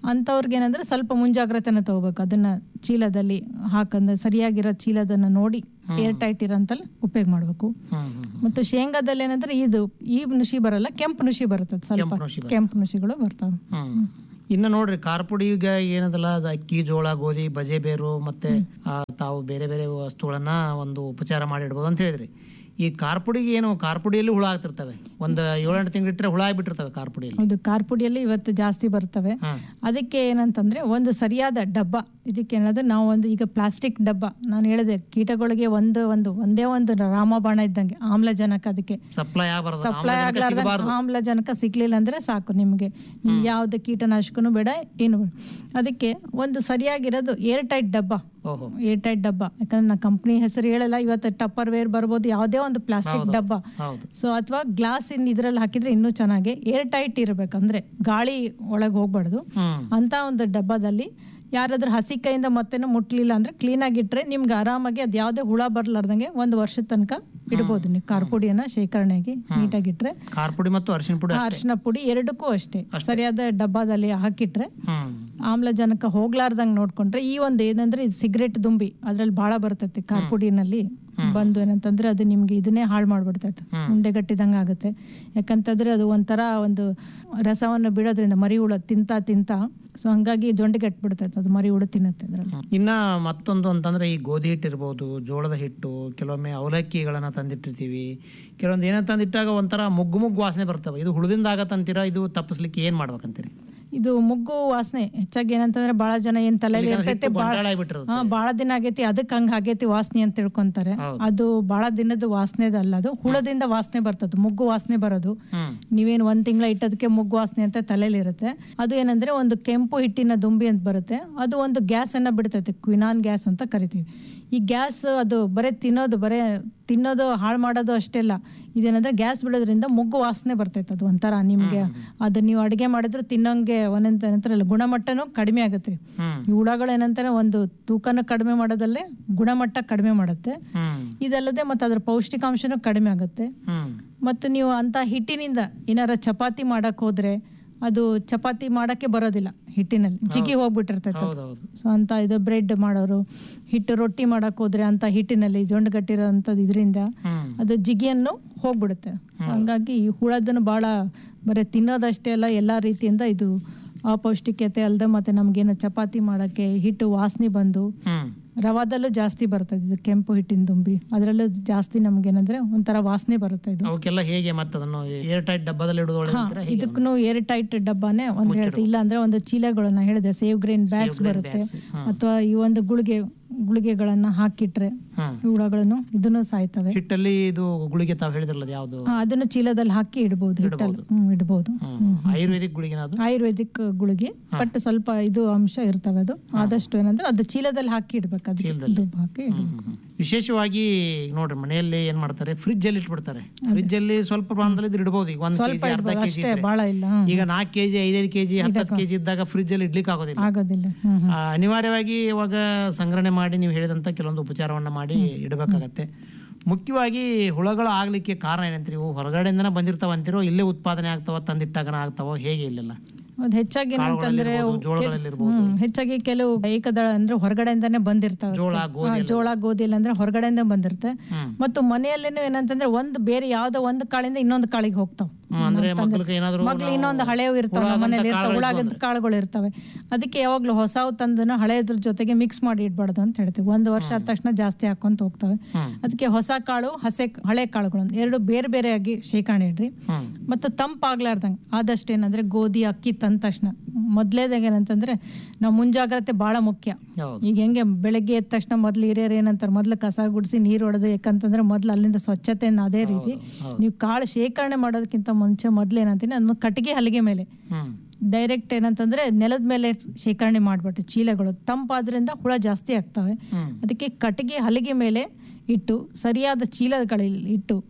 ಅಂಥವ್ರಿಗೆ ಏನಂದ್ರೆ ಸ್ವಲ್ಪ ಮುಂಜಾಗ್ರತೆನ ತಗೋಬೇಕು ಅದನ್ನ ಚೀಲದಲ್ಲಿ ಹಾಕಂದ್ರೆ ಸರಿಯಾಗಿರೋ ಚೀಲದನ್ನ ನೋಡಿ ಏರ್ ಟೈಟ್ ಇರೋಂತಲ್ಲಿ ಉಪಯೋಗ ಮಾಡಬೇಕು ಹ್ಮ್ ಹ್ಮ್ ಹ್ಮ್. ಮತ್ತು ಶೇಂಗಾದಲ್ಲಿ ಏನಂದ್ರೆ ಇದು ಈ ನುಷಿ ಬರಲ್ಲ ಕೆಂಪು ನುಷಿ ಬರ್ತದೆ ಸ್ವಲ್ಪ ಕೆಂಪು ನುಷಿ ಕೆಂಪು ನುಷಿಗಳು ಬರ್ತಾವೆ ಹ್ಮ್ ಇನ್ನು ನೋಡ್ರಿ ಕಾರ್ಪುಡಿ ಈಗ ಏನದಲ್ಲ ಅದು ಅಕ್ಕಿ ಜೋಳ ಗೋಧಿ ಬಜೆ ಬೇರು ಮತ್ತೆ ಆ, ತಾವು ಬೇರೆ ಬೇರೆ ವಸ್ತುಗಳನ್ನ ಒಂದು ಉಪಚಾರ ಮಾಡಿ ಇಡ್ಬೋದು ಅಂತ ಹೇಳಿದ್ರಿ ಈ ಕಾರ್ಪುಡಿಗೆ ಏನು ಕಾರ್ಪುಡಿಯಲ್ಲಿ ಹುಳ ಆಗ್ತಿರ್ತವೆ ಒಂದು ಏಳೆಂಟು ತಿಂಗಳು ಇಟ್ಟರೆ ಹುಳ ಆಗಿಬಿಟ್ಟಿರ್ತವೆ ಕಾರ್ಪುಡಿಯಲ್ಲಿ ಹೌದು ಖಾರ ಪುಡಿಯಲ್ಲಿ ಇವತ್ತು ಜಾಸ್ತಿ ಬರ್ತವೆ ಹ್ಮ್ ಅದಕ್ಕೆ ಏನಂತಂದ್ರೆ ಒಂದು ಸರಿಯಾದ ಡಬ್ಬ ಇದಕ್ಕೆ ಏನದು ನಾವು ಒಂದು ಈಗ ಪ್ಲಾಸ್ಟಿಕ್ ಡಬ್ಬ ನಾನು ಹೇಳಿದೆ ಕೀಟಗಳಿಗೆ ಒಂದು ಒಂದು ಒಂದೇ ಒಂದು ರಾಮಬಾಣ ಇದ್ದಂಗೆ ಆಮ್ಲಜನಕ ಅದಕ್ಕೆ ಸಪ್ಲೈ ಆಗಬಾರ್ದು ಸಪ್ಲೈ ಆಗ್ಲಾರ್ದ ಆಮ್ಲಜನಕ ಸಿಗ್ಲಿಲ್ಲ ಅಂದ್ರೆ ಸಾಕು ನಿಮಗೆ ನಿಮ್ಗೆ ಯಾವ್ದು ಕೀಟನಾಶಕನು ಬೇಡ ಏನು ಬೇಡ ಅದಕ್ಕೆ ಒಂದು ಸರಿಯಾಗಿರೋದು ಏರ್ ಟೈಟ್ ಡಬ್ಬ ಓಹೋ ಏರ್ ಟೈಟ್ ಡಬ್ಬ ಯಾಕಂದ್ರೆ ನಾ ಕಂಪ್ನಿ ಹೆಸರು ಹೇಳಲ್ಲ ಇವತ್ತು ಟಪ್ಪರ್ ವೇರ್ ಬರ್ಬೋದು ಯಾವುದೇ ಒಂದು ಪ್ಲಾಸ್ಟಿಕ್ ಡಬ್ಬ ಹೌದು ಸೊ ಅಥವಾ ಗ್ಲಾಸ್ ಇನ್ ಇದ್ರಲ್ಲಿ ಹಾಕಿದ್ರೆ ಇನ್ನೂ ಚೆನ್ನಾಗಿ ಏರ್ ಟೈಟ್ ಇರಬೇಕಂದ್ರೆ ಗಾಳಿ ಒಳಗೆ ಹೋಗ್ಬಾರ್ದು ಹ್ಮ್ ಅಂತ ಒಂದು ಡಬ್ಬದಲ್ಲಿ ಯಾರಾದ್ರೂ ಹಸಿ ಕೈಯಿಂದ ಮತ್ತೇನು ಮುಟ್ಲಿಲ್ಲ ಅಂದ್ರೆ ಕ್ಲೀನ್ ಆಗಿಟ್ರೆ ನಿಮ್ಗೆ ಆರಾಮಾಗಿ ಅದು ಯಾವುದೇ ಹುಳ ಬರ್ಲಾರ್ದಂಗೆ ಒಂದು ವರ್ಷದ ತನಕ ಇಡ್ಬೋದು ನೀವು ಖಾರ ಪುಡಿಯನ್ನ ಶೇಖರಣೆಗೆ ನೀಟಾಗಿಟ್ರೆ ಕಾರ್ಪುಡಿ ಮತ್ತು ಅರಿಶಿನ ಪುಡಿ ಅಷ್ಟೇ. ಅರಿಶಿನ ಪುಡಿ ಎರಡಕ್ಕೂ ಅಷ್ಟೇ ಸರಿಯಾದ ಡಬ್ಬದಲ್ಲಿ ಹಾಕಿಟ್ರೆ ಹ್ಮ್ ಆಮ್ಲಜನಕ ಹೋಗ್ಲಾರ್ದಂಗೆ ನೋಡ್ಕೊಂಡ್ರೆ ಈ ಒಂದು ಏನಂದ್ರೆ ಇದು ಸಿಗರೇಟ್ ದುಂಬಿ ಅದ್ರಲ್ಲಿ ಬಹಳ ಬರ್ತೈತೆ ಖಾರ ಪುಡಿನಲ್ಲಿ ಬಂದು ಏನಂತಂದ್ರೆ ಅದು ನಿಮ್ಗೆ ಇದನ್ನೇ ಹಾಳು ಮಾಡ್ಬಿಡ್ತೈತೆ ಉಂಡೆಗಟ್ಟಿದಂಗೆ ಆಗುತ್ತೆ ಯಾಕಂತಂದ್ರೆ ಅದು ಒಂಥರ ಒಂದು ರಸವನ್ನು ಬಿಡೋದ್ರಿಂದ ಮರಿ ಹುಳ ತಿಂತ ತಿಂತ ಸೊ ಹಂಗಾಗಿ ಜೊಂಡೆಗಟ್ಬಿಡ್ತೈತೆ ಅದು ಮರಿ ಹುಳು ತಿನ್ನತ್ತೆ ಅದ್ರಲ್ಲಿ ಇನ್ನ ಮತ್ತೊಂದು ಅಂತಂದ್ರೆ ಈ ಗೋಧಿ ಹಿಟ್ಟು ಇರ್ಬೋದು ಜೋಳದ ಹಿಟ್ಟು ಕೆಲವೊಮ್ಮೆ ಅವಲಕ್ಕಿಗಳನ್ನ ತಂದಿಟ್ಟಿರ್ತೀವಿ ಕೆಲವೊಂದು ಏನೋ ತಂದಿಟ್ಟಾಗ ಒಂಥರ ಮುಗ್ಗು ಮುಗ್ಗು ವಾಸನೆ ಬರ್ತವೆ ಇದು ಹುಳದಿಂದ ಆಗತ್ತಂತೀರಾ ಇದು ತಪ್ಪಿಸ್ಲಿಕ್ಕೆ ಏನ್ ಮಾಡ್ಬೇಕಂತೀರಿ ಇದು ಮುಗ್ಗು ವಾಸನೆ ಹೆಚ್ಚಾಗಿ ಏನಂತಂದ್ರೆ ಬಹಳ ಜನ ಏನ್ ತಲೆಯಲ್ಲಿ ಇರ್ತೈತೆ ಬಾಳ ಗೊಂಡಾಳ ಆಗ್ಬಿಟ್ಟಿರುತ್ತೆ ಹಾ ಬಾಳ ದಿನ ಆಗೈತಿ ಅದಕ್ಕೆ ಹಂಗ ಆಗೈತಿ ವಾಸನೆ ಅಂತ ತಿಳ್ಕೊಂತಾರೆ ಹೌದು. ಅದು ಬಹಳ ದಿನದ ವಾಸನೆದಲ್ಲ ಅದು ಹುಳದಿಂದ ವಾಸನೆ ಬರ್ತದೆ ಮುಗ್ಗು ವಾಸನೆ ಬರೋದು ಹ್ಮ್ ನೀವೇನು ಒಂದ್ ತಿಂಗಳ ಇಟ್ಟದಕ್ಕೆ ಮುಗ್ಗು ವಾಸನೆ ಅಂತ ತಲೆಯಲ್ಲಿ ಇರುತ್ತೆ ಅದು ಏನಂದ್ರೆ ಒಂದು ಕೆಂಪು ಹಿಟ್ಟಿನ ದುಂಬಿ ಅಂತ ಬರುತ್ತೆ ಅದು ಒಂದು ಗ್ಯಾಸ್ ಅನ್ನ ಬಿಡ್ತೈತೆ ಕ್ವಿನಾನ್ ಗ್ಯಾಸ್ ಅಂತ ಕರಿತೀವಿ ಈ ಗ್ಯಾಸ್ ಅದು ಬರೇ ತಿನ್ನೋದು ಬರೇ ತಿನ್ನೋದು ಹಾಳು ಮಾಡೋದು ಅಷ್ಟೇ ಅಲ್ಲ ಇದೇನಂದ್ರೆ ಗ್ಯಾಸ್ ಬಿಡೋದ್ರಿಂದ ಮುಗ್ಗು ವಾಸನೆ ಬರ್ತೈತೆ ಅದು ಒಂಥರ ನಿಮ್ಗೆ ಅದು ನೀವು ಅಡಿಗೆ ಮಾಡಿದ್ರು ತಿನ್ನೋಂಗೆ ಒಂದೊಂದು ಏನಂತಾರಲ್ಲ ಗುಣಮಟ್ಟನೂ ಕಡಿಮೆ ಆಗುತ್ತೆ ಹ್ಮ್ ಈ ಹುಳಗಳು ಏನಂತಾರೆ ಒಂದು ತೂಕನ ಕಡಿಮೆ ಮಾಡೋದಲ್ಲೇ ಗುಣಮಟ್ಟ ಕಡಿಮೆ ಮಾಡುತ್ತೆ ಹ್ಮ್ ಇದಲ್ಲದೆ ಮತ್ತೆ ಅದ್ರ ಪೌಷ್ಟಿಕಾಂಶನೂ ಕಡಿಮೆ ಆಗುತ್ತೆ ಹ್ಮ್ ಮತ್ತು ನೀವು ಅಂತ ಹಿಟ್ಟಿನಿಂದ ಏನಾರ ಚಪಾತಿ ಮಾಡಕ್ ಹೋದ್ರೆ ಅದು ಚಪಾತಿ ಮಾಡಕ್ಕೆ ಬರೋದಿಲ್ಲ ಹಿಟ್ಟಿನಲ್ಲಿ ಜಿಗಿ ಹೋಗ್ಬಿಟ್ಟಿರ್ತೈತೆ ಅದು. ಹೌದೌದು ಸೊ ಅಂತ ಇದು ಬ್ರೆಡ್ ಮಾಡೋರು ಹಿಟ್ಟು ರೊಟ್ಟಿ ಮಾಡಕ್ ಹೋದ್ರೆ ಅಂತ ಹಿಟ್ಟಿನಲ್ಲಿ ಜೊಂಡುಗಟ್ಟಿರೋ ಅಂಥದ್ದು ಇದರಿಂದ ಹ್ಮ್ ಅದು ಜಿಗಿಯನ್ನು ಹೋಗ್ಬಿಡುತ್ತೆ ಸೊ ಹಂಗಾಗಿ ಈ ಹುಳದನ್ನು ಭಾಳ ಬರೀ ತಿನ್ನೋದಷ್ಟೇ ಅಲ್ಲ ಎಲ್ಲ ರೀತಿಯಿಂದ ಇದು ಅಪೌಷ್ಟಿಕತೆ ಅಲ್ಲದೆ ಮತ್ತೆ ನಮ್ಗೇನು ಚಪಾತಿ ಮಾಡೋಕ್ಕೆ ಹಿಟ್ಟು ವಾಸನೆ ಬಂದು ಹ್ಮ್ ರವಾದಲ್ಲೂ ಜಾಸ್ತಿ ಬರ್ತದೆ ಇದು ಕೆಂಪು ಹಿಟ್ಟಿನ ದುಂಬಿ ಅದರಲ್ಲೂ ಜಾಸ್ತಿ ನಮ್ಗೇನಂದ್ರೆ ಒಂಥರ ವಾಸನೆ ಬರುತ್ತೆ ಇದು ಅವಕ್ಕೆಲ್ಲ ಹೇಗೆ ಮತ್ತೆ ಅದನ್ನು ಏರ್ ಟೈಟ್ ಡಬ್ಬದಲ್ಲಿ ಇಡೋದು ಒಳ್ಳೆ ಇದಕ್ಕೂ ಏರ್ ಟೈಟ್ ಡಬ್ಬಾನೇ ಒಂದು ಹೇಳ್ತೀವಿ ಇಲ್ಲ ಅಂದ್ರೆ ಒಂದು ಚೀಲಗಳನ್ನ ಹೇಳಿದೆ ಸೇವ್ ಗ್ರೈನ್ ಬ್ಯಾಗ್ಸ್ ಬರುತ್ತೆ ಅಥವಾ ಈ ಒಂದು ಗುಳಿಗೆ ಗುಳಿಗೆಗಳನ್ನ ಹಾಕಿಟ್ರೆ ಹ್ಮ್ ಈ ಹುಳಗಳನ್ನು ಇದನ್ನು ಸಾಯ್ತವೆ ಹಿಟ್ಟಲ್ಲಿ ಇದು ಗುಳಿಗೆ ತಾವು ಹೇಳಿದ್ರಲ್ಲ ಅದು ಯಾವುದು ಹಾ, ಅದನ್ನು ಚೀಲದಲ್ಲಿ ಹಾಕಿ ಇಡ್ಬೋದು ಹಿಟ್ಟಲ್ಲಿ ಹ್ಮ್ ಇಡ್ಬೋದು ಹ್ಮ್ ಆಯುರ್ವೇದಿಕ್ ಗುಳಿಗೆನ ಅದು ಆಯುರ್ವೇದಿಕ್ ಗುಳಿಗೆ ಬಟ್ ಸ್ವಲ್ಪ ಇದು ಅಂಶ ಇರ್ತವೆ ಅದು ಆದಷ್ಟು ಏನಂದ್ರೆ ಅದು ಚೀಲದಲ್ಲಿ ಹಾಕಿ ಇಡ್ಬೇಕು ಅದಕ್ಕೆ ದುಬ್ಬ ಹಾಕಿ ಇಡ್ಬೇಕು ಹ್ಮ್. ವಿಶೇಷವಾಗಿ ಈಗ ನೋಡ್ರಿ ಮನೆಯಲ್ಲಿ ಏನ್ ಮಾಡ್ತಾರೆ ಫ್ರಿಜ್ ಅಲ್ಲಿ ಇಟ್ಬಿಡ್ತಾರೆ ಫ್ರಿಜ್ ಅಲ್ಲಿ ಸ್ವಲ್ಪ ಪ್ರಮಾಣದಲ್ಲಿ ಇದ್ರೆ ಇಡ್ಬೋದು ಈಗ ಒಂದ್ ಕೆಜಿ ಅರ್ಧ ಕೆಜಿ ಅಷ್ಟೇ ಬಹಳ ಇಲ್ಲ ಹ್ಮ್. ಈಗ ನಾಲ್ಕು ಕೆಜಿ ಐದೈದು ಕೆಜಿ ಹತ್ತತ್ತು ಕೆಜಿ ಇದ್ದಾಗ ಫ್ರಿಜ್ ಅಲ್ಲಿ ಇಡ್ಲಿಕ್ಕೆ ಆಗೋದಿಲ್ಲ ಆಗೋದಿಲ್ಲ ಹ್ಮ್ ಹ್ಮ್. ಆ, ಅನಿವಾರ್ಯವಾಗಿ ಇವಾಗ ಸಂಗ್ರಹಣೆ ಮಾಡಿ ನೀವು ಹೇಳಿದಂತ ಕೆಲವೊಂದು ಉಪಚಾರವನ್ನ ಮಾಡಿ ಇಡಬೇಕಾಗತ್ತೆ ಮುಖ್ಯವಾಗಿ ಹುಳಗಳು ಆಗ್ಲಿಕ್ಕೆ ಕಾರಣ ಏನಂತೀರಿ ಇವು ಹೊರಗಡೆಯಿಂದನೇ ಬಂದಿರ್ತಾವ ಅಂತಿರೋ ಇಲ್ಲೇ ಉತ್ಪಾದನೆ ಆಗ್ತಾವ ತಂದಿಟ್ಟಾಗನ ಆಗ್ತಾವೋ ಹೇಗೆ ಇಲ್ಲೆಲ್ಲ ಹೌದು ಹೆಚ್ಚಾಗಿ ಏನಂತಂದ್ರೆ ಕಾಳುಗಳಲ್ಲಿರ್ಬೋದು, ಜೋಳಗಳಲ್ಲಿರ್ಬೋದು ಹ್ಮ್, ಹೆಚ್ಚಾಗಿ ಕೆಲವು ಏಕದಳ ಅಂದ್ರೆ ಹೊರಗಡೆಯಿಂದಾನೆ ಬಂದಿರ್ತಾವೆ ಜೋಳ ಗೋಧಿ ಹಾ, ಜೋಳ ಗೋಧಿ ಇಲ್ಲ ಅಂದ್ರೆ ಹೊರಗಡೆಯಿಂದ ಬಂದಿರುತ್ತೆ ಹ್ಮ್. ಮತ್ತು ಮನೆಯಲ್ಲೇನು ಏನಂತಂದ್ರೆ ಒಂದು ಬೇರೆ ಯಾವ್ದೋ ಒಂದು ಕಾಳಿಂದ ಇನ್ನೊಂದು ಕಾಳಿಗೆ ಹೋಗ್ತಾವ ಹ್ಮ್, ಅಂದ್ರೆ ಮಕ್ಕಳಿಗೆ ಏನಾದ್ರು ಮಗ್ಳು ಇನ್ನೊಂದು ಹಳೆವು ಇರ್ತಾವ ನಮ್ಮ ಮನೇಲಿ ಇರ್ತಾವ ಉಳ್ಳಾಗದ ಕಾಳುಗಳು ಇರ್ತವೆ ಅದಕ್ಕೆ ಯಾವಾಗ್ಲೂ ಹೊಸವು ತಂದನ ಹಳೆಯದ್ರ ಜೊತೆಗೆ ಮಿಕ್ಸ್ ಮಾಡಿ ಇಡ್ಬಾರ್ದು ಅಂತ ಹೇಳ್ತೀವಿ ಒಂದು ವರ್ಷ ಆದ ತಕ್ಷಣ ಜಾಸ್ತಿ ಹಾಕೊಂತ ಹೋಗ್ತವೆ ಹ್ಮ್. ಅದಕ್ಕೆ ಹೊಸ ಕಾಳು ಹಸೆ ಹಳೆ ಕಾಳುಗಳು ಎರಡು ಬೇರೆ ಬೇರೆಯಾಗಿ ಶೇಖರಣೆ ಇಡ್ರಿ ಹ್ಮ್ ಮತ್ತು ತಂಪಾಗ್ಲಾರ್ದಂಗೆ ಆದಷ್ಟು ಏನಂದ್ರೆ ಗೋಧಿ ಅಕ್ಕಿ ತಂದ ತಕ್ಷಣ ಮೊದಲೇದಾಗ ಏನಂತಂದ್ರೆ ನಾವು ಮುಂಜಾಗ್ರತೆ ಬಹಳ ಮುಖ್ಯ ಹೌದು ಈಗ ಹೆಂಗೆ ಬೆಳಗ್ಗೆ ಎದ್ದ ತಕ್ಷಣ ಮೊದ್ಲು ಹಿರಿಯರು ಏನಂತಾರೆ ಮೊದ್ಲು ಕಸ ಗುಡಿಸಿ ನೀರು ಹೊಡೆದು ಯಾಕಂತಂದ್ರೆ ಮೊದ್ಲು ಅಲ್ಲಿಂದ ಸ್ವಚ್ಛತೆಯನ್ನು ಅದೇ ರೀತಿ ನೀವು ಕಾಳು ಶೇಖರಣೆ ಮಾಡೋದಕ್ಕಿಂತ ಮುಂಚೆ ಮೊದ್ಲು ಏನಂತೀನಿ ಅದನ್ನ ಕಟ್ಟಿಗೆ ಹಲಿಗೆ ಮೇಲೆ ಹ್ಮ್ ಡೈರೆಕ್ಟ್ ಏನಂತಂದ್ರೆ ನೆಲದ ಮೇಲೆ ಶೇಖರಣೆ ಮಾಡ್ಬಿಟ್ಟು ಚೀಲಗಳು ತಂಪಾದ್ರಿಂದ ಹುಳ ಜಾಸ್ತಿ ಆಗ್ತವೆ ಹ್ಮ್ ಅದಕ್ಕೆ ಕಟ್ಟಿಗೆ ಹಲಿಗೆ ಮೇಲೆ ಇಟ್ಟು ಸರಿಯಾದ ಚೀಲಗಳಲ್ಲಿ ಇಟ್ಟು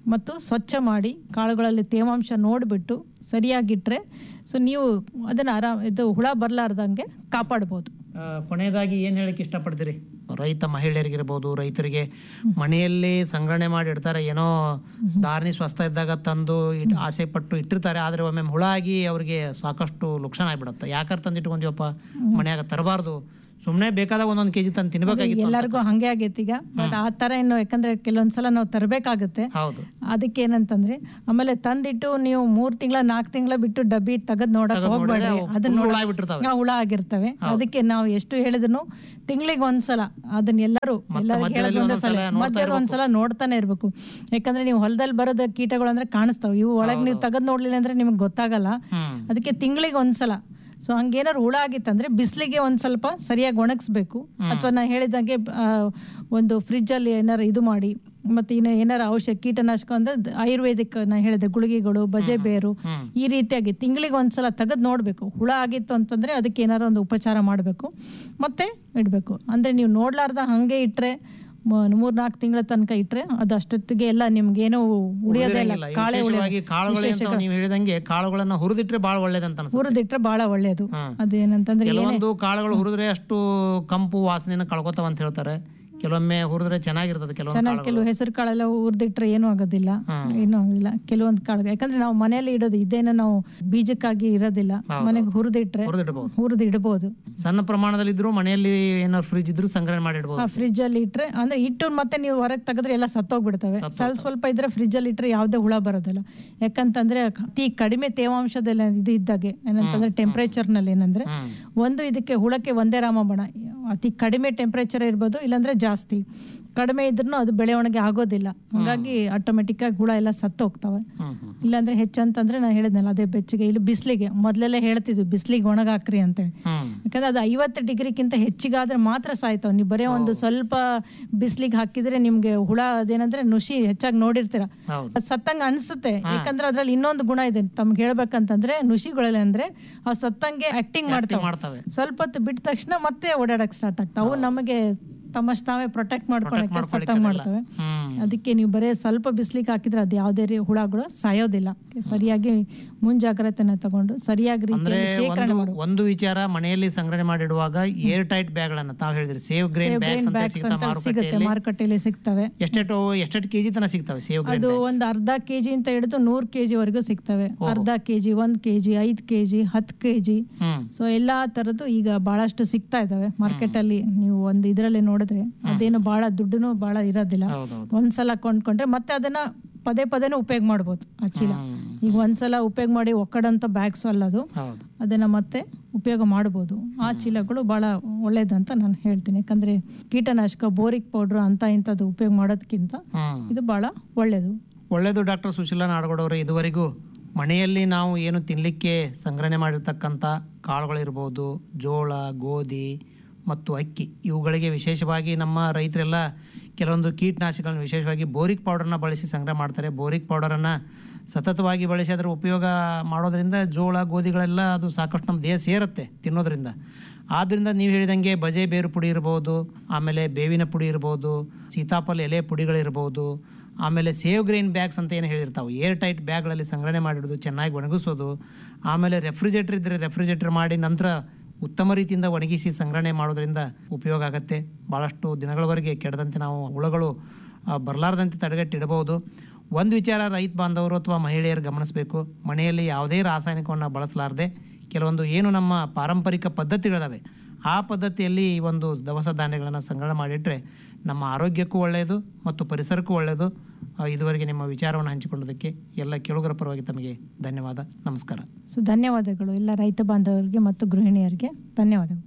ಮತ್ತು ಸ್ವಚ್ಛ ಮಾಡಿ ಕಾಳುಗಳಲ್ಲಿ ತೇವಾಂಶ ನೋಡಿಬಿಟ್ಟು ಸರಿಯಾಗಿಟ್ಟರೆ ಸೊ ನೀವು ಅದನ್ನು ಆರಾಮ್ ಇದು ಹುಳ ಬರಲಾರ್ದಂಗೆ ಕಾಪಾಡ್ಬೋದು ಆ, ಕೊನೆಯದಾಗಿ ಏನು ಹೇಳಕ್ಕೆ ಇಷ್ಟಪಡ್ತೀರಿ ರೈತ ಮಹಿಳೆಯರಿಗಿರ್ಬೋದು ರೈತರಿಗೆ ಮನೆಯಲ್ಲಿ ಸಂಗ್ರಹಣೆ ಮಾಡಿ ಇಡ್ತಾರೆ ಏನೋ ಧಾರಣಿ ಸ್ವಸ್ಥ ಇದ್ದಾಗ ತಂದು ಇಟ್- ಆಸೆ ಪಟ್ಟು ಇಟ್ಟಿರ್ತಾರೆ ಆದರೆ ಒಮ್ಮೆ ಹುಳ ಆಗಿ ಅವ್ರಿಗೆ ಸಾಕಷ್ಟು ಲುಕ್ಷಣ ಆಗ್ಬಿಡುತ್ತೆ ಯಾಕಂತ ತಂದು ಇಟ್ಕೊಂತೀವಪ್ಪ ಮನ್ಯಾಗ ತರಬಾರ್ದು ಸುಮ್ಮನೆ ಬೇಕಾದಾಗ ಒಂದೊಂದು ಕೆಜಿ ತಂದು ತಿನ್ಬೇಕಾಗಿತ್ತು ಅಂತ. ಎಲ್ಲರಿಗೂ ಹಾಗೆ ಆಗೈತೆ ಈಗ ಬಟ್ ಆ ಥರ ಏನು ಯಾಕಂದರೆ ಕೆಲವೊಂದ್ಸಲ ನಾವು ತರಬೇಕಾಗುತ್ತೆ ಹೌದು ಅದಕ್ಕೆ ಏನಂತಂದ್ರೆ ಆಮೇಲೆ ತಂದಿಟ್ಟು ನೀವು ಮೂರ್ ತಿಂಗಳ ನಾಲ್ಕು ತಿಂಗಳ ಬಿಟ್ಟು ಡಬ್ಬಿ ತೆಗೆದು ನೋಡಕ್ ಹೋಗ್ಬೇಡ್ರಿ ಅದನ್ನ ಹುಳ ನೋಡ ಆಗ್ಬಿಟ್ಟಿರ್ತಾವೆ ಆ, ಹುಳ ಆಗಿರ್ತವೆ ಅದಕ್ಕೆ ನಾವು ಎಷ್ಟು ಹೇಳಿದ್ರು ತಿಂಗಳಿಗೆ ಒಂದ್ಸಲ ಅದನ್ನ ಎಲ್ಲರೂ ಎಲ್ಲರಿಗೂ ಹೇಳೋದು ಒಂದೇ ಸಲ ಮಧ್ಯದ ಒಂದ್ಸಲ ನೋಡ್ತಾನೆ ಇರ್ಬೇಕು ಯಾಕಂದ್ರೆ ನೀವು ಹೊಲದಲ್ಲಿ ಬರೋದ ಕೀಟಗಳು ಅಂದ್ರೆ ಕಾಣಿಸ್ತಾವೆ ಇವು ಒಳಗೆ ನೀವು ತೆಗೆದು ನೋಡ್ಲಿಲ್ಲ ಅಂದ್ರೆ ನಿಮ್ಗೆ ಗೊತ್ತಾಗಲ್ಲ ಹ್ಮ್ ಅದಕ್ಕೆ ತಿಂಗಳಿಗೆ ಒಂದ್ಸಲ ಸೊ ಹಂಗೇನಾದ್ರು ಹುಳ ಆಗಿತ್ತಂದ್ರೆ ಬಿಸಿಲಿಗೆ ಒಂದು ಸ್ವಲ್ಪ ಸರಿಯಾಗಿ ಒಣಗಿಸ್ಬೇಕು ಅಥವಾ ನಾ ಹೇಳಿದಂಗೆ ಆ, ಒಂದು ಫ್ರಿಜ್ಜಲ್ಲಿ ಏನಾರು ಇದು ಮಾಡಿ ಮತ್ತು ಇನ್ನು ಏನಾರು ಔಷಧ ಕೀಟನಾಶಕ ಅಂದ್ರೆ ದ- ಆಯುರ್ವೇದಿಕ್ ನಾ ಹೇಳಿದೆ ಗುಳಿಗೆಗಳು ಬಜೆ ಬೇರು ಹ್ಮ್. ಈ ರೀತಿಯಾಗಿ ತಿಂಗಳಿಗೆ ಒಂದ್ಸಲ ತೆಗೆದು ನೋಡಬೇಕು ಹುಳ ಆಗಿತ್ತು ಅಂತಂದ್ರೆ ಅದಕ್ಕೆ ಏನಾರು ಒಂದು ಉಪಚಾರ ಮಾಡಬೇಕು ಮತ್ತೆ ಇಡಬೇಕು ಅಂದ್ರೆ ನೀವು ನೋಡ್ಲಾರ್ದ ಹಂಗೆ ಇಟ್ಟರೆ ಮೂರ್ನಾಲ್ಕು ತಿಂಗಳ ತನಕ ಇಟ್ಟರೆ ಅದು ಅಷ್ಟೊತ್ತಿಗೆ ಎಲ್ಲ ನಿಮ್ಗೇನು ಉಳಿಯೋದೇ ಇಲ್ಲ ಇಲ್ಲ, ಕಾಳೆ ವಿಶೇಷವಾಗಿ ಕಾಳುಗಳು ಅಂತ ನೀವು ಹೇಳಿದಂಗೆ ಕಾಳುಗಳನ್ನ ಹುರಿದಿಟ್ರೆ ಬಹಳ ಒಳ್ಳೇದಂತ ಅನ್ಸುತ್ತೆ ಹುರಿದಿಟ್ರೆ ಬಹಳ ಒಳ್ಳೇದು ಹ್ಮ್. ಅದೇನಂತಂದ್ರೆ ಕೆಲವೊಂದು ಕಾಳುಗಳು ಹುರಿದ್ರೆ ಅಷ್ಟು ಕಂಪು ವಾಸನೆನ ಕಳ್ಕೊತಾವ ಅಂತ ಹೇಳ್ತಾರೆ ಕೆಲವೊಮ್ಮೆ ಹುರಿದ್ರೆ ಚೆನ್ನಾಗಿರ್ತದೆ ಕೆಲವೊಂದು ಚೆನ್ನಾಗಿ ಕೆಲವು ಹೆಸರು ಕಾಳೆಲ್ಲ ಹುರಿದಿಟ್ರೆ ಏನೂ ಆಗೋದಿಲ್ಲ ಹ್ಮ್. ಏನೂ ಆಗೋದಿಲ್ಲ ಕೆಲವೊಂದು ಕಾಳು ಯಾಕಂದ್ರೆ ನಾವು ಮನೆಯಲ್ಲಿ ಇಡೋದು ಇದೇನೋ ನಾವು ಬೀಜಕ್ಕಾಗಿ ಇರೋದಿಲ್ಲ ಮನೆಗೆ ಹುರಿದಿಟ್ರೆ ಹುರಿದಿಡ್ಬೋದು ಹುರಿದು ಇಡ್ಬೋದು ಸಣ್ಣ ಪ್ರಮಾಣದಲ್ಲಿ ಇದ್ರು ಮನೆಯಲ್ಲಿ ಏನಾದ್ರು ಫ್ರಿಜ್ ಇದ್ರು ಸಂಗ್ರಹಣೆ ಮಾಡಿ ಇಡ್ಬೋದು ಆ ಫ್ರಿಜ್ ಅಲ್ಲಿ ಇಟ್ರೆ ಅಂದ್ರೆ ಇಟ್ಟು ಮತ್ತೆ ನೀವು ಹೊರಗೆ ತೆಗೆದ್ರೆ ಎಲ್ಲ ಸತ್ತೋಗ್ಬಿಡ್ತವೆ ಸ್ವಲ್ಪ ಸ್ವಲ್ಪ ಇದ್ರೆ ಫ್ರಿಜ್ ಅಲ್ಲಿ ಇಟ್ರೆ ಯಾವುದೇ ಹುಳ ಬರೋದಿಲ್ಲ ಯಾಕಂತಂದ್ರೆ ಅತಿ ಕಡಿಮೆ ತೇವಾಂಶದಲ್ಲಿ ಇದು ಇದ್ದಾಗೆ ಏನಂತಂದ್ರೆ ಟೆಂಪರೇಚರ್ ನಲ್ಲಿ ಏನಂದ್ರೆ ಹ್ಮ್ ಒಂದು ಇದಕ್ಕೆ ಹುಳಕ್ಕೆ ಒಂದೇ ರಾಮಬಾಣ ಅತಿ ಕಡಿಮೆ ಟೆಂಪರೇಚರ್ ಇರ್ಬೋದು ಇಲ್ಲಾಂದ್ರೆ ಜಾಸ್ತಿ ಕಡಿಮೆ ಇದ್ರೂ ಅದು ಬೆಳವಣಿಗೆ ಆಗೋದಿಲ್ಲ ಹಂಗಾಗಿ ಆಟೋಮೆಟಿಕ್ ಆಗಿ ಹುಳ ಎಲ್ಲ ಸತ್ತು ಹೋಗ್ತವೆ ಹ್ಮ್ ಹ್ಮ್ ಇಲ್ಲಾಂದ್ರೆ ಹೆಚ್ಚಂತಂದ್ರೆ ನಾನು ಹೇಳಿದ್ನಲ್ಲ ಅದೇ ಬೆಚ್ಚಗೆ ಇಲ್ಲಿ ಬಿಸಿಲಿಗೆ ಮೊದಲೆಲ್ಲ ಹೇಳ್ತಿದ್ವಿ ಬಿಸಿಲಿಗೆ ಒಣಗಾಕ್ರಿ ಅಂತೇಳಿ ಹ್ಮ್ ಯಾಕಂದ್ರೆ ಅದು ಐವತ್ತು ಡಿಗ್ರಿಗಿಂತ ಹೆಚ್ಚಿಗಾದ್ರೆ ಮಾತ್ರ ಸಾಯ್ತಾವ ನೀವು ಬರೀ ಒಂದು ಸ್ವಲ್ಪ ಬಿಸಿಲಿಗೆ ಹಾಕಿದ್ರೆ ನಿಮ್ಗೆ ಹುಳ ಅದೇನಂದ್ರೆ ನುಷಿ ಹೆಚ್ಚಾಗಿ ನೋಡಿರ್ತೀರ ಹೌದು ಅದು ಸತ್ತಂಗೆ ಅನ್ಸುತ್ತೆ ಯಾಕಂದ್ರೆ ಅದ್ರಲ್ಲಿ ಇನ್ನೊಂದು ಗುಣ ಇದೆ ತಮ್ಗೆ ಹೇಳ್ಬೇಕಂತಂದ್ರೆ ನುಷಿಗಳಲ್ಲಿ ಅಂದ್ರೆ ಅವು ಸತ್ತಂಗೆ ಆಕ್ಟಿಂಗ್ ಮಾಡ್ತಾವೆ ಮಾಡ್ತವೆ ಸ್ವಲ್ಪ ಹೊತ್ತು ಬಿಟ್ಟ ತಕ್ಷಣ ಮತ್ತೆ ಓಡಾಡಕ್ ಸ್ಟಾರ್ಟ್ ಆಗ್ತಾವೆ ಅವು ನಮಗೆ ತಮ್ಮಷ್ಟು ನಾವೇ ಪ್ರೊಟೆಕ್ಟ್ ಮಾಡ್ಕೊಳಕ್ಕೆ ಸತ್ತಂಗ್ ಮಾಡ್ತವೆ ಹ್ಮ್ ಅದಕ್ಕೆ ನೀವು ಬರೀ ಸ್ವಲ್ಪ ಬಿಸಿಲಿಗೆ ಹಾಕಿದ್ರೆ ಅದು ಯಾವುದೇ ರೀ ಹುಳಗಳು ಸಾಯೋದಿಲ್ಲ ಸರಿಯಾಗಿ ಮುಂಜಾಗ್ರತೆನ ತಗೊಂಡು ಸರಿಯಾಗಿ ಅಂದ್ರೆ ರೀತಿಯಲ್ಲಿ ಶೇಖರಣೆ ಒಂದು ಮಾಡು ಒಂದು ವಿಚಾರ ಮನೆಯಲ್ಲಿ ಸಂಗ್ರಹಣೆ ಮಾಡಿಡುವಾಗ ಏರ್ ಟೈಟ್ ಬ್ಯಾಗ್ ಗಳನ್ನ ತಾವ್ ಹೇಳಿದ್ರಿ ಸೇವ್ ಗ್ರೇನ್ ಬ್ಯಾಗ್ಸ್ ಅಂತ ಬ್ಯಾಗ್ಸ್ ಸಿಗ್ತಾ ಅಂತ ಸಿಗುತ್ತೆ ಮಾರುಕಟ್ಟೆಯಲ್ಲಿ ಮಾರುಕಟ್ಟೆಯಲ್ಲಿ ಸಿಗ್ತವೆ ಎಷ್ಟೆಷ್ಟು ಎಷ್ಟೆಷ್ಟು ಕೆಜಿ ತನ ಸಿಗ್ತವೆ ಸೇವ್ ಗ್ರೇನ್ ಅದು ಒಂದು ಅರ್ಧ ಕೆಜಿ ಅಂತ ಹಿಡಿದು ನೂರು ಕೆಜಿ ವರೆಗೂ ಸಿಗ್ತವೆ ಅರ್ಧ ಕೆಜಿ ಒಂದ್ ಕೆಜಿ ಐದ್ ಕೆಜಿ ಹತ್ತು ಕೆಜಿ ಹ್ಮ್ ಸೊ ಎಲ್ಲಾ ತರದ್ದು ಈಗ ಬಹಳಷ್ಟು ಸಿಗ್ತಾ ಇದಾವೆ ಮಾರ್ಕೆಟ್ ಅಲ್ಲಿ ನೀವು ಒಂದು ಇದರಲ್ಲಿ ನೋಡಿದ್ರೆ ಅದೇನು ಬಹಳ ದುಡ್ಡುನು ಬಹಳ ಇರೋದಿಲ್ಲ ಹೌದೌದು ಒಂದ್ಸಲ ಕೊಂಡ್ಕೊಂಡ್ರೆ ಮತ್ತೆ ಅದನ್ನ ಪದೇ ಪದೇನೂ ಉಪಯೋಗ ಮಾಡ್ಬೋದು ಆ ಚೀಲ ಹ್ಮ್. ಈಗ ಒಂದ್ಸಲ ಉಪಯೋಗ ಮಾಡಿ ಒಕ್ಕಡಂತ ಬ್ಯಾಗ್ಸ್ ಅಲ್ಲದು ಹೌದು ಅದನ್ನ ಮತ್ತೆ ಉಪಯೋಗ ಮಾಡ್ಬೋದು ಆ ಚೀಲಗಳು ಬಹಳ ಒಳ್ಳೇದಂತ ನಾನು ಹೇಳ್ತೀನಿ ಯಾಕಂದ್ರೆ ಕೀಟನಾಶಕ ಬೋರಿಕ್ ಪೌಡ್ರ್ ಅಂತ ಇಂಥದ್ದು ಉಪಯೋಗ ಮಾಡೋದಕ್ಕಿಂತ ಹ್ಮ್ ಇದು ಬಹಳ ಒಳ್ಳೇದು ಒಳ್ಳೆಯದು ಡಾಕ್ಟರ್ ಸುಶೀಲಾ ನಾಡಗೌಡವರೇ ಇದುವರೆಗೂ ಮನೆಯಲ್ಲಿ ನಾವು ಏನು ತಿನ್ನಲಿಕ್ಕೆ ಸಂಗ್ರಹಣೆ ಮಾಡಿರ್ತಕ್ಕಂಥ ಕಾಳುಗಳಿರ್ಬೋದು ಜೋಳ ಗೋಧಿ ಮತ್ತು ಅಕ್ಕಿ ಇವುಗಳಿಗೆ ವಿಶೇಷವಾಗಿ ನಮ್ಮ ರೈತರೆಲ್ಲ ಕೆಲವೊಂದು ಕೀಟನಾಶಕಗಳನ್ನ ವಿಶೇಷವಾಗಿ ಬೋರಿಕ್ ಪೌಡರ್ನ ಬಳಸಿ ಸಂಗ್ರಹ ಮಾಡ್ತಾರೆ ಬೋರಿಕ್ ಪೌಡರನ್ನು ಸತತವಾಗಿ ಬಳಸಿ ಅದರ ಉಪಯೋಗ ಮಾಡೋದ್ರಿಂದ ಜೋಳ ಗೋಧಿಗಳೆಲ್ಲ ಅದು ಸಾಕಷ್ಟು ನಮ್ಮ ದೇಹ ಸೇರುತ್ತೆ ತಿನ್ನೋದ್ರಿಂದ ಆದ್ದರಿಂದ ನೀವು ಹೇಳಿದಂಗೆ ಬಜೆ ಬೇರು ಪುಡಿ ಇರ್ಬೋದು ಆಮೇಲೆ ಬೇವಿನ ಪುಡಿ ಇರ್ಬೋದು ಸೀತಾಫಲ ಎಲೆ ಪುಡಿಗಳಿರ್ಬೋದು ಆಮೇಲೆ ಸೇವ್ ಗ್ರೈನ್ ಬ್ಯಾಗ್ಸ್ ಅಂತ ಏನು ಹೇಳಿರ್ತಾವೆ ಏರ್ ಟೈಟ್ ಬ್ಯಾಗ್ಗಳಲ್ಲಿ ಸಂಗ್ರಹಣೆ ಮಾಡಿಡೋದು ಚೆನ್ನಾಗಿ ಒಣಗಿಸೋದು ಆಮೇಲೆ ರೆಫ್ರಿಜರೇಟರ್ ಇದ್ದರೆ ರೆಫ್ರಿಜರೇಟರ್ ಮಾಡಿ ನಂತರ ಉತ್ತಮ ರೀತಿಯಿಂದ ಒಣಗಿಸಿ ಸಂಗ್ರಹಣೆ ಮಾಡೋದ್ರಿಂದ ಉಪಯೋಗ ಆಗುತ್ತೆ ಭಾಳಷ್ಟು ದಿನಗಳವರೆಗೆ ಕೆಡದಂತೆ ನಾವು ಹುಳುಗಳು ಆ, ಬರಲಾರ್ದಂತೆ ತಡೆಗಟ್ಟಿಡಬಹುದು ಒಂದು ವಿಚಾರ ರೈತ ಬಾಂಧವರು ಅಥವಾ ಮಹಿಳೆಯರು ಗಮನಿಸಬೇಕು ಮನೆಯಲ್ಲಿ ಯಾವುದೇ ರಾಸಾಯನಿಕವನ್ನು ಬಳಸಲಾರದೆ ಕೆಲವೊಂದು ಏನು ನಮ್ಮ ಪಾರಂಪರಿಕ ಪದ್ಧತಿಗಳಿದಾವೆ ಆ ಪದ್ಧತಿಯಲ್ಲಿ ಈ ಒಂದು ದವಸ ಧಾನ್ಯಗಳನ್ನು ಸಂಗ್ರಹಣೆ ಮಾಡಿಟ್ರೆ ನಮ್ಮ ಆರೋಗ್ಯಕ್ಕೂ ಒಳ್ಳೆಯದು ಮತ್ತು ಪರಿಸರಕ್ಕೂ ಒಳ್ಳೆಯದು ಆ, ಇದುವರೆಗೆ ನಿಮ್ಮ ವಿಚಾರವನ್ನು ಹಂಚಿಕೊಂಡದಕ್ಕೆ ಎಲ್ಲ ಕೇಳುಗರ ಪರವಾಗಿ ತಮಗೆ ಧನ್ಯವಾದ ನಮಸ್ಕಾರ ಸೊ ಧನ್ಯವಾದಗಳು ಎಲ್ಲ ರೈತ ಬಾಂಧವರಿಗೆ ಮತ್ತು ಗೃಹಿಣಿಯರಿಗೆ ಧನ್ಯವಾದಗಳು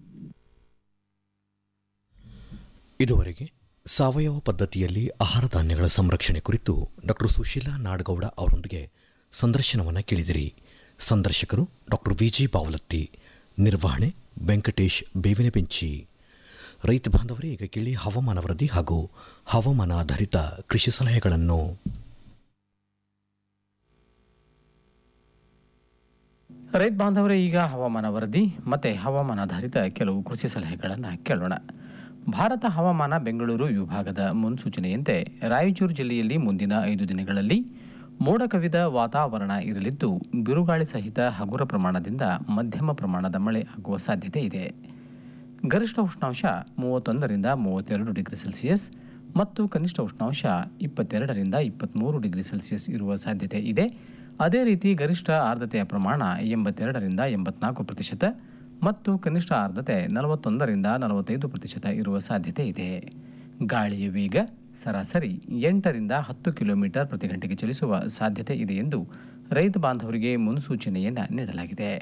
ಇದುವರೆಗೆ ಸಾವಯವ ಪದ್ಧತಿಯಲ್ಲಿ ಆಹಾರ ಧಾನ್ಯಗಳ ಸಂರಕ್ಷಣೆ ಕುರಿತು ಡಾಕ್ಟರ್ ಸುಶೀಲಾ ನಾಡಗೌಡ ಅವರೊಂದಿಗೆ ಸಂದರ್ಶನವನ್ನು ಕೇಳಿದಿರಿ ಸಂದರ್ಶಕರು ಡಾಕ್ಟರ್ ವಿ ಜಿ ಬಾವಲತ್ತಿ ನಿರ್ವಹಣೆ ವೆಂಕಟೇಶ್ ಬೇವಿನ ಬೆಂಚಿ ರೈತ ಬಾಂಧವರೇ ಈಗ ಕೇಳಿ ಹವಾಮಾನ ವರದಿ ಹಾಗೂ ಹವಾಮಾನ ಆಧಾರಿತ ಕೃಷಿ ಸಲಹೆಗಳನ್ನು ರೈತ ಬಾಂಧವರೇ ಈಗ ಹವಾಮಾನ ವರದಿ ಮತ್ತು ಹವಾಮಾನಾಧಾರಿತ ಕೆಲವು ಕೃಷಿ ಸಲಹೆಗಳನ್ನು ಕೇಳೋಣ ಭಾರತ ಹವಾಮಾನ ಬೆಂಗಳೂರು ವಿಭಾಗದ ಮುನ್ಸೂಚನೆಯಂತೆ ರಾಯಚೂರು ಜಿಲ್ಲೆಯಲ್ಲಿ ಮುಂದಿನ ಐದು ದಿನಗಳಲ್ಲಿ ಮೋಡ ಕವಿದ ವಾತಾವರಣ ಇರಲಿದ್ದು ಬಿರುಗಾಳಿ ಸಹಿತ ಹಗುರ ಪ್ರಮಾಣದಿಂದ ಮಧ್ಯಮ ಪ್ರಮಾಣದ ಮಳೆ ಆಗುವ ಸಾಧ್ಯತೆ ಇದೆ ಗರಿಷ್ಠ ಉಷ್ಣಾಂಶ ಮೂವತ್ತೊಂದರಿಂದ ಮೂವತ್ತೆರಡು ಡಿಗ್ರಿ ಸೆಲ್ಸಿಯಸ್ ಮತ್ತು ಕನಿಷ್ಠ ಉಷ್ಣಾಂಶ ಇಪ್ಪತ್ತೆರಡರಿಂದ ಇಪ್ಪತ್ತ್ಮೂರು ಡಿಗ್ರಿ ಸೆಲ್ಸಿಯಸ್ ಇರುವ ಸಾಧ್ಯತೆ ಇದೆ ಅದೇ ರೀತಿ ಗರಿಷ್ಠ ಆರ್ದ್ರತೆಯ ಪ್ರಮಾಣ ಎಂಬತ್ತೆರಡರಿಂದ ಎಂಬತ್ನಾಲ್ಕು ಪ್ರತಿಶತ ಮತ್ತು ಕನಿಷ್ಠ ಆರ್ದ್ರತೆ ನಲವತ್ತೊಂದರಿಂದ ನಲವತ್ತೈದು ಪ್ರತಿಶತ ಇರುವ ಸಾಧ್ಯತೆ ಇದೆ ಗಾಳಿಯ ವೇಗ ಸರಾಸರಿ ಎಂಟರಿಂದ ಹತ್ತು ಕಿಲೋಮೀಟರ್ ಪ್ರತಿ ಗಂಟೆಗೆ ಚಲಿಸುವ ಸಾಧ್ಯತೆ ಇದೆ ಎಂದು ರೈತ ಬಾಂಧವರಿಗೆ ಮುನ್ಸೂಚನೆಯನ್ನು ನೀಡಲಾಗಿದೆ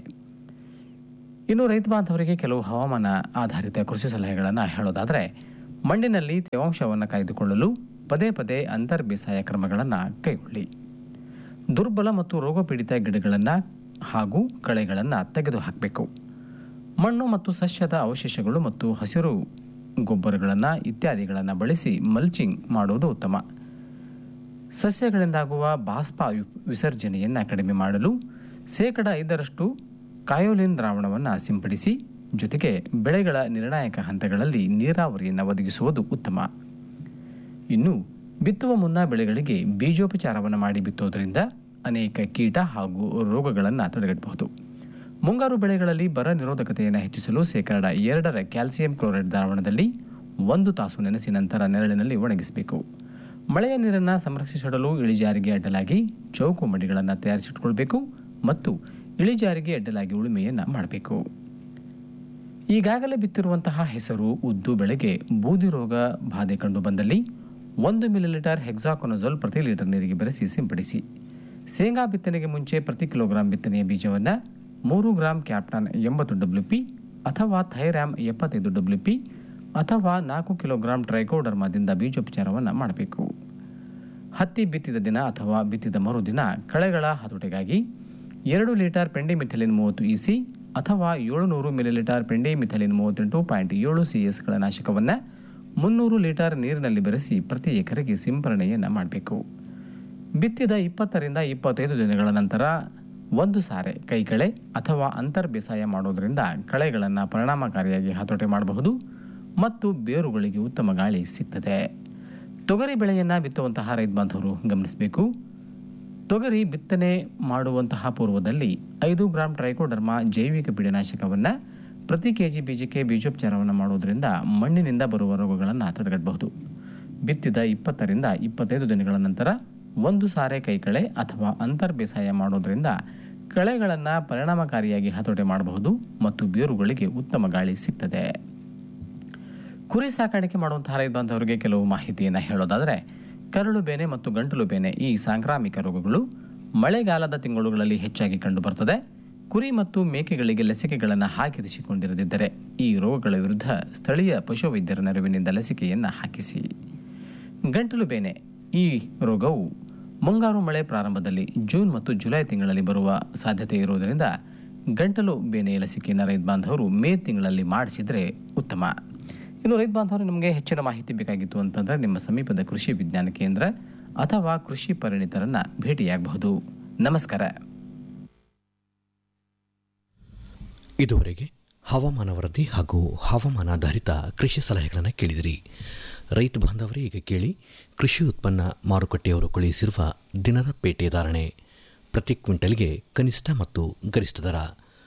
ಇನ್ನು ರೈತ ಬಾಂಧವರಿಗೆ ಕೆಲವು ಹವಾಮಾನ ಆಧಾರಿತ ಕೃಷಿ ಸಲಹೆಗಳನ್ನು ಹೇಳೋದಾದರೆ ಮಣ್ಣಿನಲ್ಲಿ ತೇವಾಂಶವನ್ನು ಕಾಯ್ದುಕೊಳ್ಳಲು ಪದೇ ಪದೇ ಅಂತರ್ ಬೇಸಾಯ ಕ್ರಮಗಳನ್ನು ಕೈಗೊಳ್ಳಿ ದುರ್ಬಲ ಮತ್ತು ರೋಗಪೀಡಿತ ಗಿಡಗಳನ್ನು ಹಾಗೂ ಕಳೆಗಳನ್ನು ತೆಗೆದುಹಾಕಬೇಕು ಮಣ್ಣು ಮತ್ತು ಸಸ್ಯದ ಅವಶೇಷಗಳು ಮತ್ತು ಹಸಿರು ಗೊಬ್ಬರಗಳನ್ನು ಇತ್ಯಾದಿಗಳನ್ನು ಬಳಸಿ ಮಲ್ಚಿಂಗ್ ಮಾಡುವುದು ಉತ್ತಮ ಸಸ್ಯಗಳಿಂದಾಗುವ ಬಾಷ್ಪ ವಿ- ವಿಸರ್ಜನೆಯನ್ನು ಕಡಿಮೆ ಮಾಡಲು ಶೇಕಡ ಐದರಷ್ಟು ಕಾಯೋಲಿನ್ ದ್ರಾವಣವನ್ನು ಸಿಂಪಡಿಸಿ ಜೊತೆಗೆ ಬೆಳೆಗಳ ನಿರ್ಣಾಯಕ ಹಂತಗಳಲ್ಲಿ ನೀರಾವರಿಯನ್ನು ಒದಗಿಸುವುದು ಉತ್ತಮ ಇನ್ನು ಬಿತ್ತುವ ಮುನ್ನ ಬೆಳೆಗಳಿಗೆ ಬೀಜೋಪಚಾರವನ್ನು ಮಾಡಿ ಬಿತ್ತೋದರಿಂದ ಅನೇಕ ಕೀಟ ಹಾಗೂ ರೋಗಗಳನ್ನು ತಡೆಗಟ್ಟಬಹುದು ಮುಂಗಾರು ಬೆಳೆಗಳಲ್ಲಿ ಬರ ನಿರೋಧಕತೆಯನ್ನು ಹೆಚ್ಚಿಸಲು ಶೇಕಡ ಎರಡರ ಕ್ಯಾಲ್ಸಿಯಂ ಕ್ಲೋರೈಡ್ ದ್ರಾವಣದಲ್ಲಿ ಒಂದು ತಾಸು ನೆನೆಸಿ ನಂತರ ನೆರಳಿನಲ್ಲಿ ಒಣಗಿಸಬೇಕು ಮಳೆಯ ನೀರನ್ನು ಸಂರಕ್ಷಿಸಿಡಲು ಇಳಿಜಾರಿಗೆ ಅಡ್ಡಲಾಗಿ ಚೌಕು ಮಡಿಗಳನ್ನು ತಯಾರಿಸಿಟ್ಕೊಳ್ಬೇಕು ಮತ್ತು ಇಳಿಜಾರಿಗೆ ಅಡ್ಡಲಾಗಿ ಉಳುಮೆಯನ್ನು ಮಾಡಬೇಕು ಈಗಾಗಲೇ ಬಿತ್ತಿರುವಂತಹ ಹೆಸರು ಉದ್ದು ಬೆಳೆಗೆ ಬೂದಿ ರೋಗ ಬಾಧೆ ಕಂಡು ಬಂದಲ್ಲಿ ಒಂದು ಮಿಲಿಲೀಟರ್ ಹೆಕ್ಸಾಕೊನಜೋಲ್ ಪ್ರತಿ ಲೀಟರ್ ನೀರಿಗೆ ಬೆರೆಸಿ ಸಿಂಪಡಿಸಿ ಶೇಂಗಾ ಬಿತ್ತನೆಗೆ ಮುಂಚೆ ಪ್ರತಿ ಕಿಲೋಗ್ರಾಂ ಬಿತ್ತನೆಯ ಬೀಜವನ್ನು ಮೂರು ಗ್ರಾಂ ಕ್ಯಾಪ್ಟಾನ್ ಎಂಬತ್ತು ಡಬ್ಲ್ಯೂ ಪಿ ಅಥವಾ ಥೈರಾಮ್ ಎಪ್ಪತ್ತೈದು ಡಬ್ಲ್ಯೂ ಪಿ ಅಥವಾ ನಾಲ್ಕು ಕಿಲೋಗ್ರಾಂ ಟ್ರೈಕೋಡರ್ಮಾದಿಂದ ಬೀಜೋಪಚಾರವನ್ನು ಮಾಡಬೇಕು ಹತ್ತಿ ಬಿತ್ತಿದ ದಿನ ಅಥವಾ ಬಿತ್ತಿದ ಮರುದಿನ ಕಳೆಗಳ ಹತೋಟಿಗಾಗಿ ಎರಡು ಲೀಟರ್ ಪೆಂಡಿಮಿಥಲಿನ್ ಮೂವತ್ತು ಇಸಿ ಅಥವಾ ಏಳುನೂರು ಮಿಲಿಲೀಟರ್ ಪೆಂಡಿಮಿಥಲಿನ್ ಮೂವತ್ತೆಂಟು ಪಾಯಿಂಟ್ ಏಳು ಸಿ ಎಸ್ಗಳ ನಾಶಕವನ್ನು ಮುನ್ನೂರು ಲೀಟರ್ ನೀರಿನಲ್ಲಿ ಬೆರೆಸಿ ಪ್ರತಿ ಎಕರೆಗೆ ಸಿಂಪರಣೆಯನ್ನು ಮಾಡಬೇಕು ಬಿತ್ತಿದ ಇಪ್ಪತ್ತರಿಂದ ಇಪ್ಪತ್ತೈದು ದಿನಗಳ ನಂತರ ಒಂದು ಸಾರೆ ಕೈಕಳೆ ಅಥವಾ ಅಂತರ್ ಬೇಸಾಯ ಮಾಡೋದರಿಂದ ಕಳೆಗಳನ್ನು ಪರಿಣಾಮಕಾರಿಯಾಗಿ ಹತೋಟಿ ಮಾಡಬಹುದು ಮತ್ತು ಬೇರುಗಳಿಗೆ ಉತ್ತಮ ಗಾಳಿ ಸಿಗ್ತದೆ ತೊಗರಿ ಬೆಳೆಯನ್ನು ಬಿತ್ತುವಂತಹ ರೈತ ಬಾಂಧವರು ಗಮನಿಸಬೇಕು ತೊಗರಿ ಬಿತ್ತನೆ ಮಾಡುವಂತಹ ಪೂರ್ವದಲ್ಲಿ ಐದು ಗ್ರಾಂ ಟ್ರೈಕೋಡರ್ಮಾ ಜೈವಿಕ ಪೀಡನಾಶಕವನ್ನು ಪ್ರತಿ ಕೆ ಜಿ ಬೀಜಕ್ಕೆ ಬೀಜೋಪಚಾರವನ್ನು ಮಾಡುವುದರಿಂದ ಮಣ್ಣಿನಿಂದ ಬರುವ ರೋಗಗಳನ್ನು ತಡೆಗಟ್ಟಬಹುದು ಬಿತ್ತಿದ ಇಪ್ಪತ್ತರಿಂದ ಇಪ್ಪತ್ತೈದು ದಿನಗಳ ನಂತರ ಒಂದು ಸಾರೆ ಕೈಕಳೆ ಅಥವಾ ಅಂತರ್ ಬೇಸಾಯ ಮಾಡೋದರಿಂದ ಕಳೆಗಳನ್ನು ಪರಿಣಾಮಕಾರಿಯಾಗಿ ಹತೋಟಿ ಮಾಡಬಹುದು ಮತ್ತು ಬೇರುಗಳಿಗೆ ಉತ್ತಮ ಗಾಳಿ ಸಿಗ್ತದೆ ಕುರಿ ಸಾಕಾಣಿಕೆ ಮಾಡುವಂತಹ ರೈತ ಬಾಂಧವರಿಗೆ ಕೆಲವು ಮಾಹಿತಿಯನ್ನು ಹೇಳೋದಾದರೆ ಕರಳು ಬೇನೆ ಮತ್ತು ಗಂಟಲು ಬೇನೆ ಈ ಸಾಂಕ್ರಾಮಿಕ ರೋಗಗಳು ಮಳೆಗಾಲದ ತಿಂಗಳುಗಳಲ್ಲಿ ಹೆಚ್ಚಾಗಿ ಕಂಡುಬರ್ತದೆ ಕುರಿ ಮತ್ತು ಮೇಕೆಗಳಿಗೆ ಲಸಿಕೆಗಳನ್ನು ಹಾಕಿರಿಸಿಕೊಂಡಿರದಿದ್ದರೆ ಈ ರೋಗಗಳ ವಿರುದ್ಧ ಸ್ಥಳೀಯ ಪಶುವೈದ್ಯರ ನೆರವಿನಿಂದ ಲಸಿಕೆಯನ್ನು ಹಾಕಿಸಿ ಗಂಟಲು ಬೇನೆ ಈ ರೋಗವು ಮುಂಗಾರು ಮಳೆ ಪ್ರಾರಂಭದಲ್ಲಿ ಜೂನ್ ಮತ್ತು ಜುಲೈ ತಿಂಗಳಲ್ಲಿ ಬರುವ ಸಾಧ್ಯತೆ ಇರುವುದರಿಂದ ಗಂಟಲು ಬೇನೆ ಲಸಿಕೆಯನ್ನು ರೈತ ಬಾಂಧವರು ಮೇ ತಿಂಗಳಲ್ಲಿ ಮಾಡಿಸಿದರೆ ಉತ್ತಮ ಇನ್ನು ರೈತ ಬಾಂಧವರು ನಿಮಗೆ ಹೆಚ್ಚಿನ ಮಾಹಿತಿ ಬೇಕಾಗಿತ್ತು ಅಂತಂದರೆ ನಿಮ್ಮ ಸಮೀಪದ ಕೃಷಿ ವಿಜ್ಞಾನ ಕೇಂದ್ರ ಅಥವಾ ಕೃಷಿ ಪರಿಣಿತರನ್ನು ಭೇಟಿಯಾಗಬಹುದು ನಮಸ್ಕಾರ ಇದುವರೆಗೆ ಹವಾಮಾನ ವರದಿ ಹಾಗೂ ಹವಾಮಾನಾಧಾರಿತ ಕೃಷಿ ಸಲಹೆಗಳನ್ನು ಕೇಳಿದಿರಿ ರೈತ ಬಾಂಧವರೇ ಈಗ ಕೇಳಿ ಕೃಷಿ ಉತ್ಪನ್ನ ಮಾರುಕಟ್ಟೆಯವರು ಕಳುಹಿಸಿರುವ ದಿನದ ಪೇಟೆ ಧಾರಣೆ ಪ್ರತಿ ಕ್ವಿಂಟಲ್ಗೆ ಕನಿಷ್ಠ ಮತ್ತು ಗರಿಷ್ಠ ದರ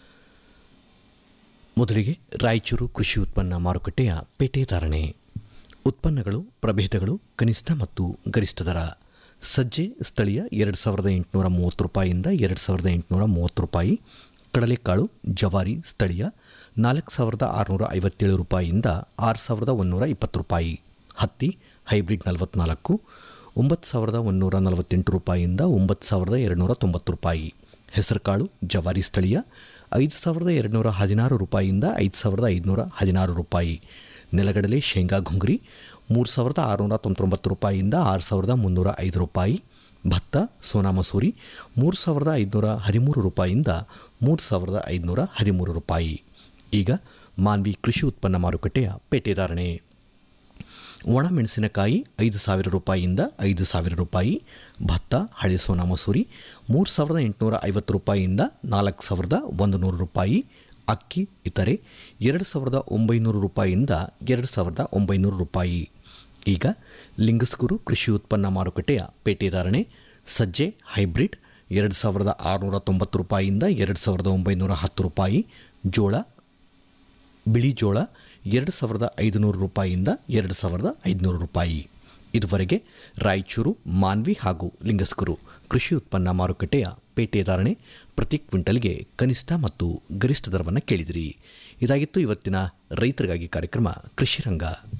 ಮೊದಲಿಗೆ ರಾಯಚೂರು ಕೃಷಿ ಉತ್ಪನ್ನ ಮಾರುಕಟ್ಟೆಯ ಪೇಟೆ ಧಾರಣೆ ಉತ್ಪನ್ನಗಳು ಪ್ರಭೇದಗಳು ಕನಿಷ್ಠ ಮತ್ತು ಗರಿಷ್ಠ ದರ ಸಜ್ಜೆ ಸ್ಥಳೀಯ ಎರಡು ಸಾವಿರದ ಎಂಟುನೂರ ಮೂವತ್ತು ರೂಪಾಯಿಯಿಂದ ಎರಡು ಸಾವಿರದ ಎಂಟುನೂರ ಮೂವತ್ತು ರೂಪಾಯಿ ಕಡಲೆಕಾಳು ಜವಾರಿ ಸ್ಥಳೀಯ ನಾಲ್ಕು ಸಾವಿರದ ಆರುನೂರ ಐವತ್ತೇಳು ರೂಪಾಯಿಯಿಂದ ಆರು ಸಾವಿರದ ಒಂದೂರ ಇಪ್ಪತ್ತು ರೂಪಾಯಿ ಹತ್ತಿ ಹೈಬ್ರಿಡ್ ನಲವತ್ನಾಲ್ಕು ಒಂಬತ್ತು ಸಾವಿರದ ಒಂದೂರ ನಲವತ್ತೆಂಟು ರೂಪಾಯಿಯಿಂದ ಒಂಬತ್ತು ಸಾವಿರದ ಎರಡುನೂರ ತೊಂಬತ್ತು ರೂಪಾಯಿ ಹೆಸರುಕಾಳು ಜವಾರಿ ಸ್ಥಳೀಯ ಐದು ಸಾವಿರದ ಎರಡುನೂರ ಹದಿನಾರು ರೂಪಾಯಿಯಿಂದ ಐದು ಸಾವಿರದ ಐದುನೂರ ಹದಿನಾರು ರೂಪಾಯಿ ನೆಲಗಡಲೆ ಶೇಂಗಾ ಘುಂಗ್ರಿ ಮೂರು ಸಾವಿರದ ಆರುನೂರ ತೊಂಬತ್ತೊಂಬತ್ತು ರೂಪಾಯಿಯಿಂದ ಆರು ಸಾವಿರದ ಮುನ್ನೂರ ಐದು ರೂಪಾಯಿ ಭತ್ತ ಸೋನಾ ಮಸೂರಿ ಮೂರು ಸಾವಿರದ ಐದುನೂರ ಹದಿಮೂರು ರೂಪಾಯಿಯಿಂದ ಮೂರು ಸಾವಿರದ ಐದುನೂರ ಹದಿಮೂರು ರೂಪಾಯಿ ಈಗ ಮಾನ್ವಿ ಕೃಷಿ ಉತ್ಪನ್ನ ಮಾರುಕಟ್ಟೆಯ ಪೇಟೆ ಧಾರಣೆ ಒಣಮೆಣಸಿನಕಾಯಿ ಐದು ಸಾವಿರ ರೂಪಾಯಿಯಿಂದ ಐದು ಸಾವಿರ ರೂಪಾಯಿ ಭತ್ತ ಹಳೆ ಸೋನಾ ಮಸೂರಿ ಮೂರು ಸಾವಿರದ ಎಂಟುನೂರ ಐವತ್ತು ರೂಪಾಯಿಯಿಂದ ನಾಲ್ಕು ಸಾವಿರದ ಒಂದು ನೂರು ರೂಪಾಯಿ ಅಕ್ಕಿ ಇತರೆ ಎರಡು ಸಾವಿರದ ಒಂಬೈನೂರು ರೂಪಾಯಿಯಿಂದ ಎರಡು ಸಾವಿರದ ಒಂಬೈನೂರು ರೂಪಾಯಿ ಈಗ ಲಿಂಗಸ್ಕೂರು ಕೃಷಿ ಉತ್ಪನ್ನ ಮಾರುಕಟ್ಟೆಯ ಪೇಟೆ ಧಾರಣೆ ಸಜ್ಜೆ ಹೈಬ್ರಿಡ್ ಎರಡು ಸಾವಿರದ ಆರುನೂರ ತೊಂಬತ್ತು ರೂಪಾಯಿಯಿಂದ ಎರಡು ಸಾವಿರದ ಒಂಬೈನೂರ ಹತ್ತು ರೂಪಾಯಿ ಜೋಳ ಬಿಳಿ ಜೋಳ ಎರಡು ಸಾವಿರದ ಐದುನೂರು ರೂಪಾಯಿಯಿಂದ ಎರಡು ಸಾವಿರದ ಐದುನೂರು ರೂಪಾಯಿ ಇದುವರೆಗೆ ರಾಯಚೂರು ಮಾನ್ವಿ ಹಾಗೂ ಲಿಂಗಸ್ಕೂರು ಕೃಷಿ ಉತ್ಪನ್ನ ಮಾರುಕಟ್ಟೆಯ ಪೇಟೆ ಧಾರಣೆ ಪ್ರತಿ ಕ್ವಿಂಟಲ್ಗೆ ಕನಿಷ್ಠ ಮತ್ತು ಗರಿಷ್ಠ ದರವನ್ನು ಕೇಳಿದಿರಿ ಇದಾಗಿತ್ತು ಇವತ್ತಿನ ರೈತರಿಗಾಗಿ ಕಾರ್ಯಕ್ರಮ ಕೃಷಿ ರಂಗ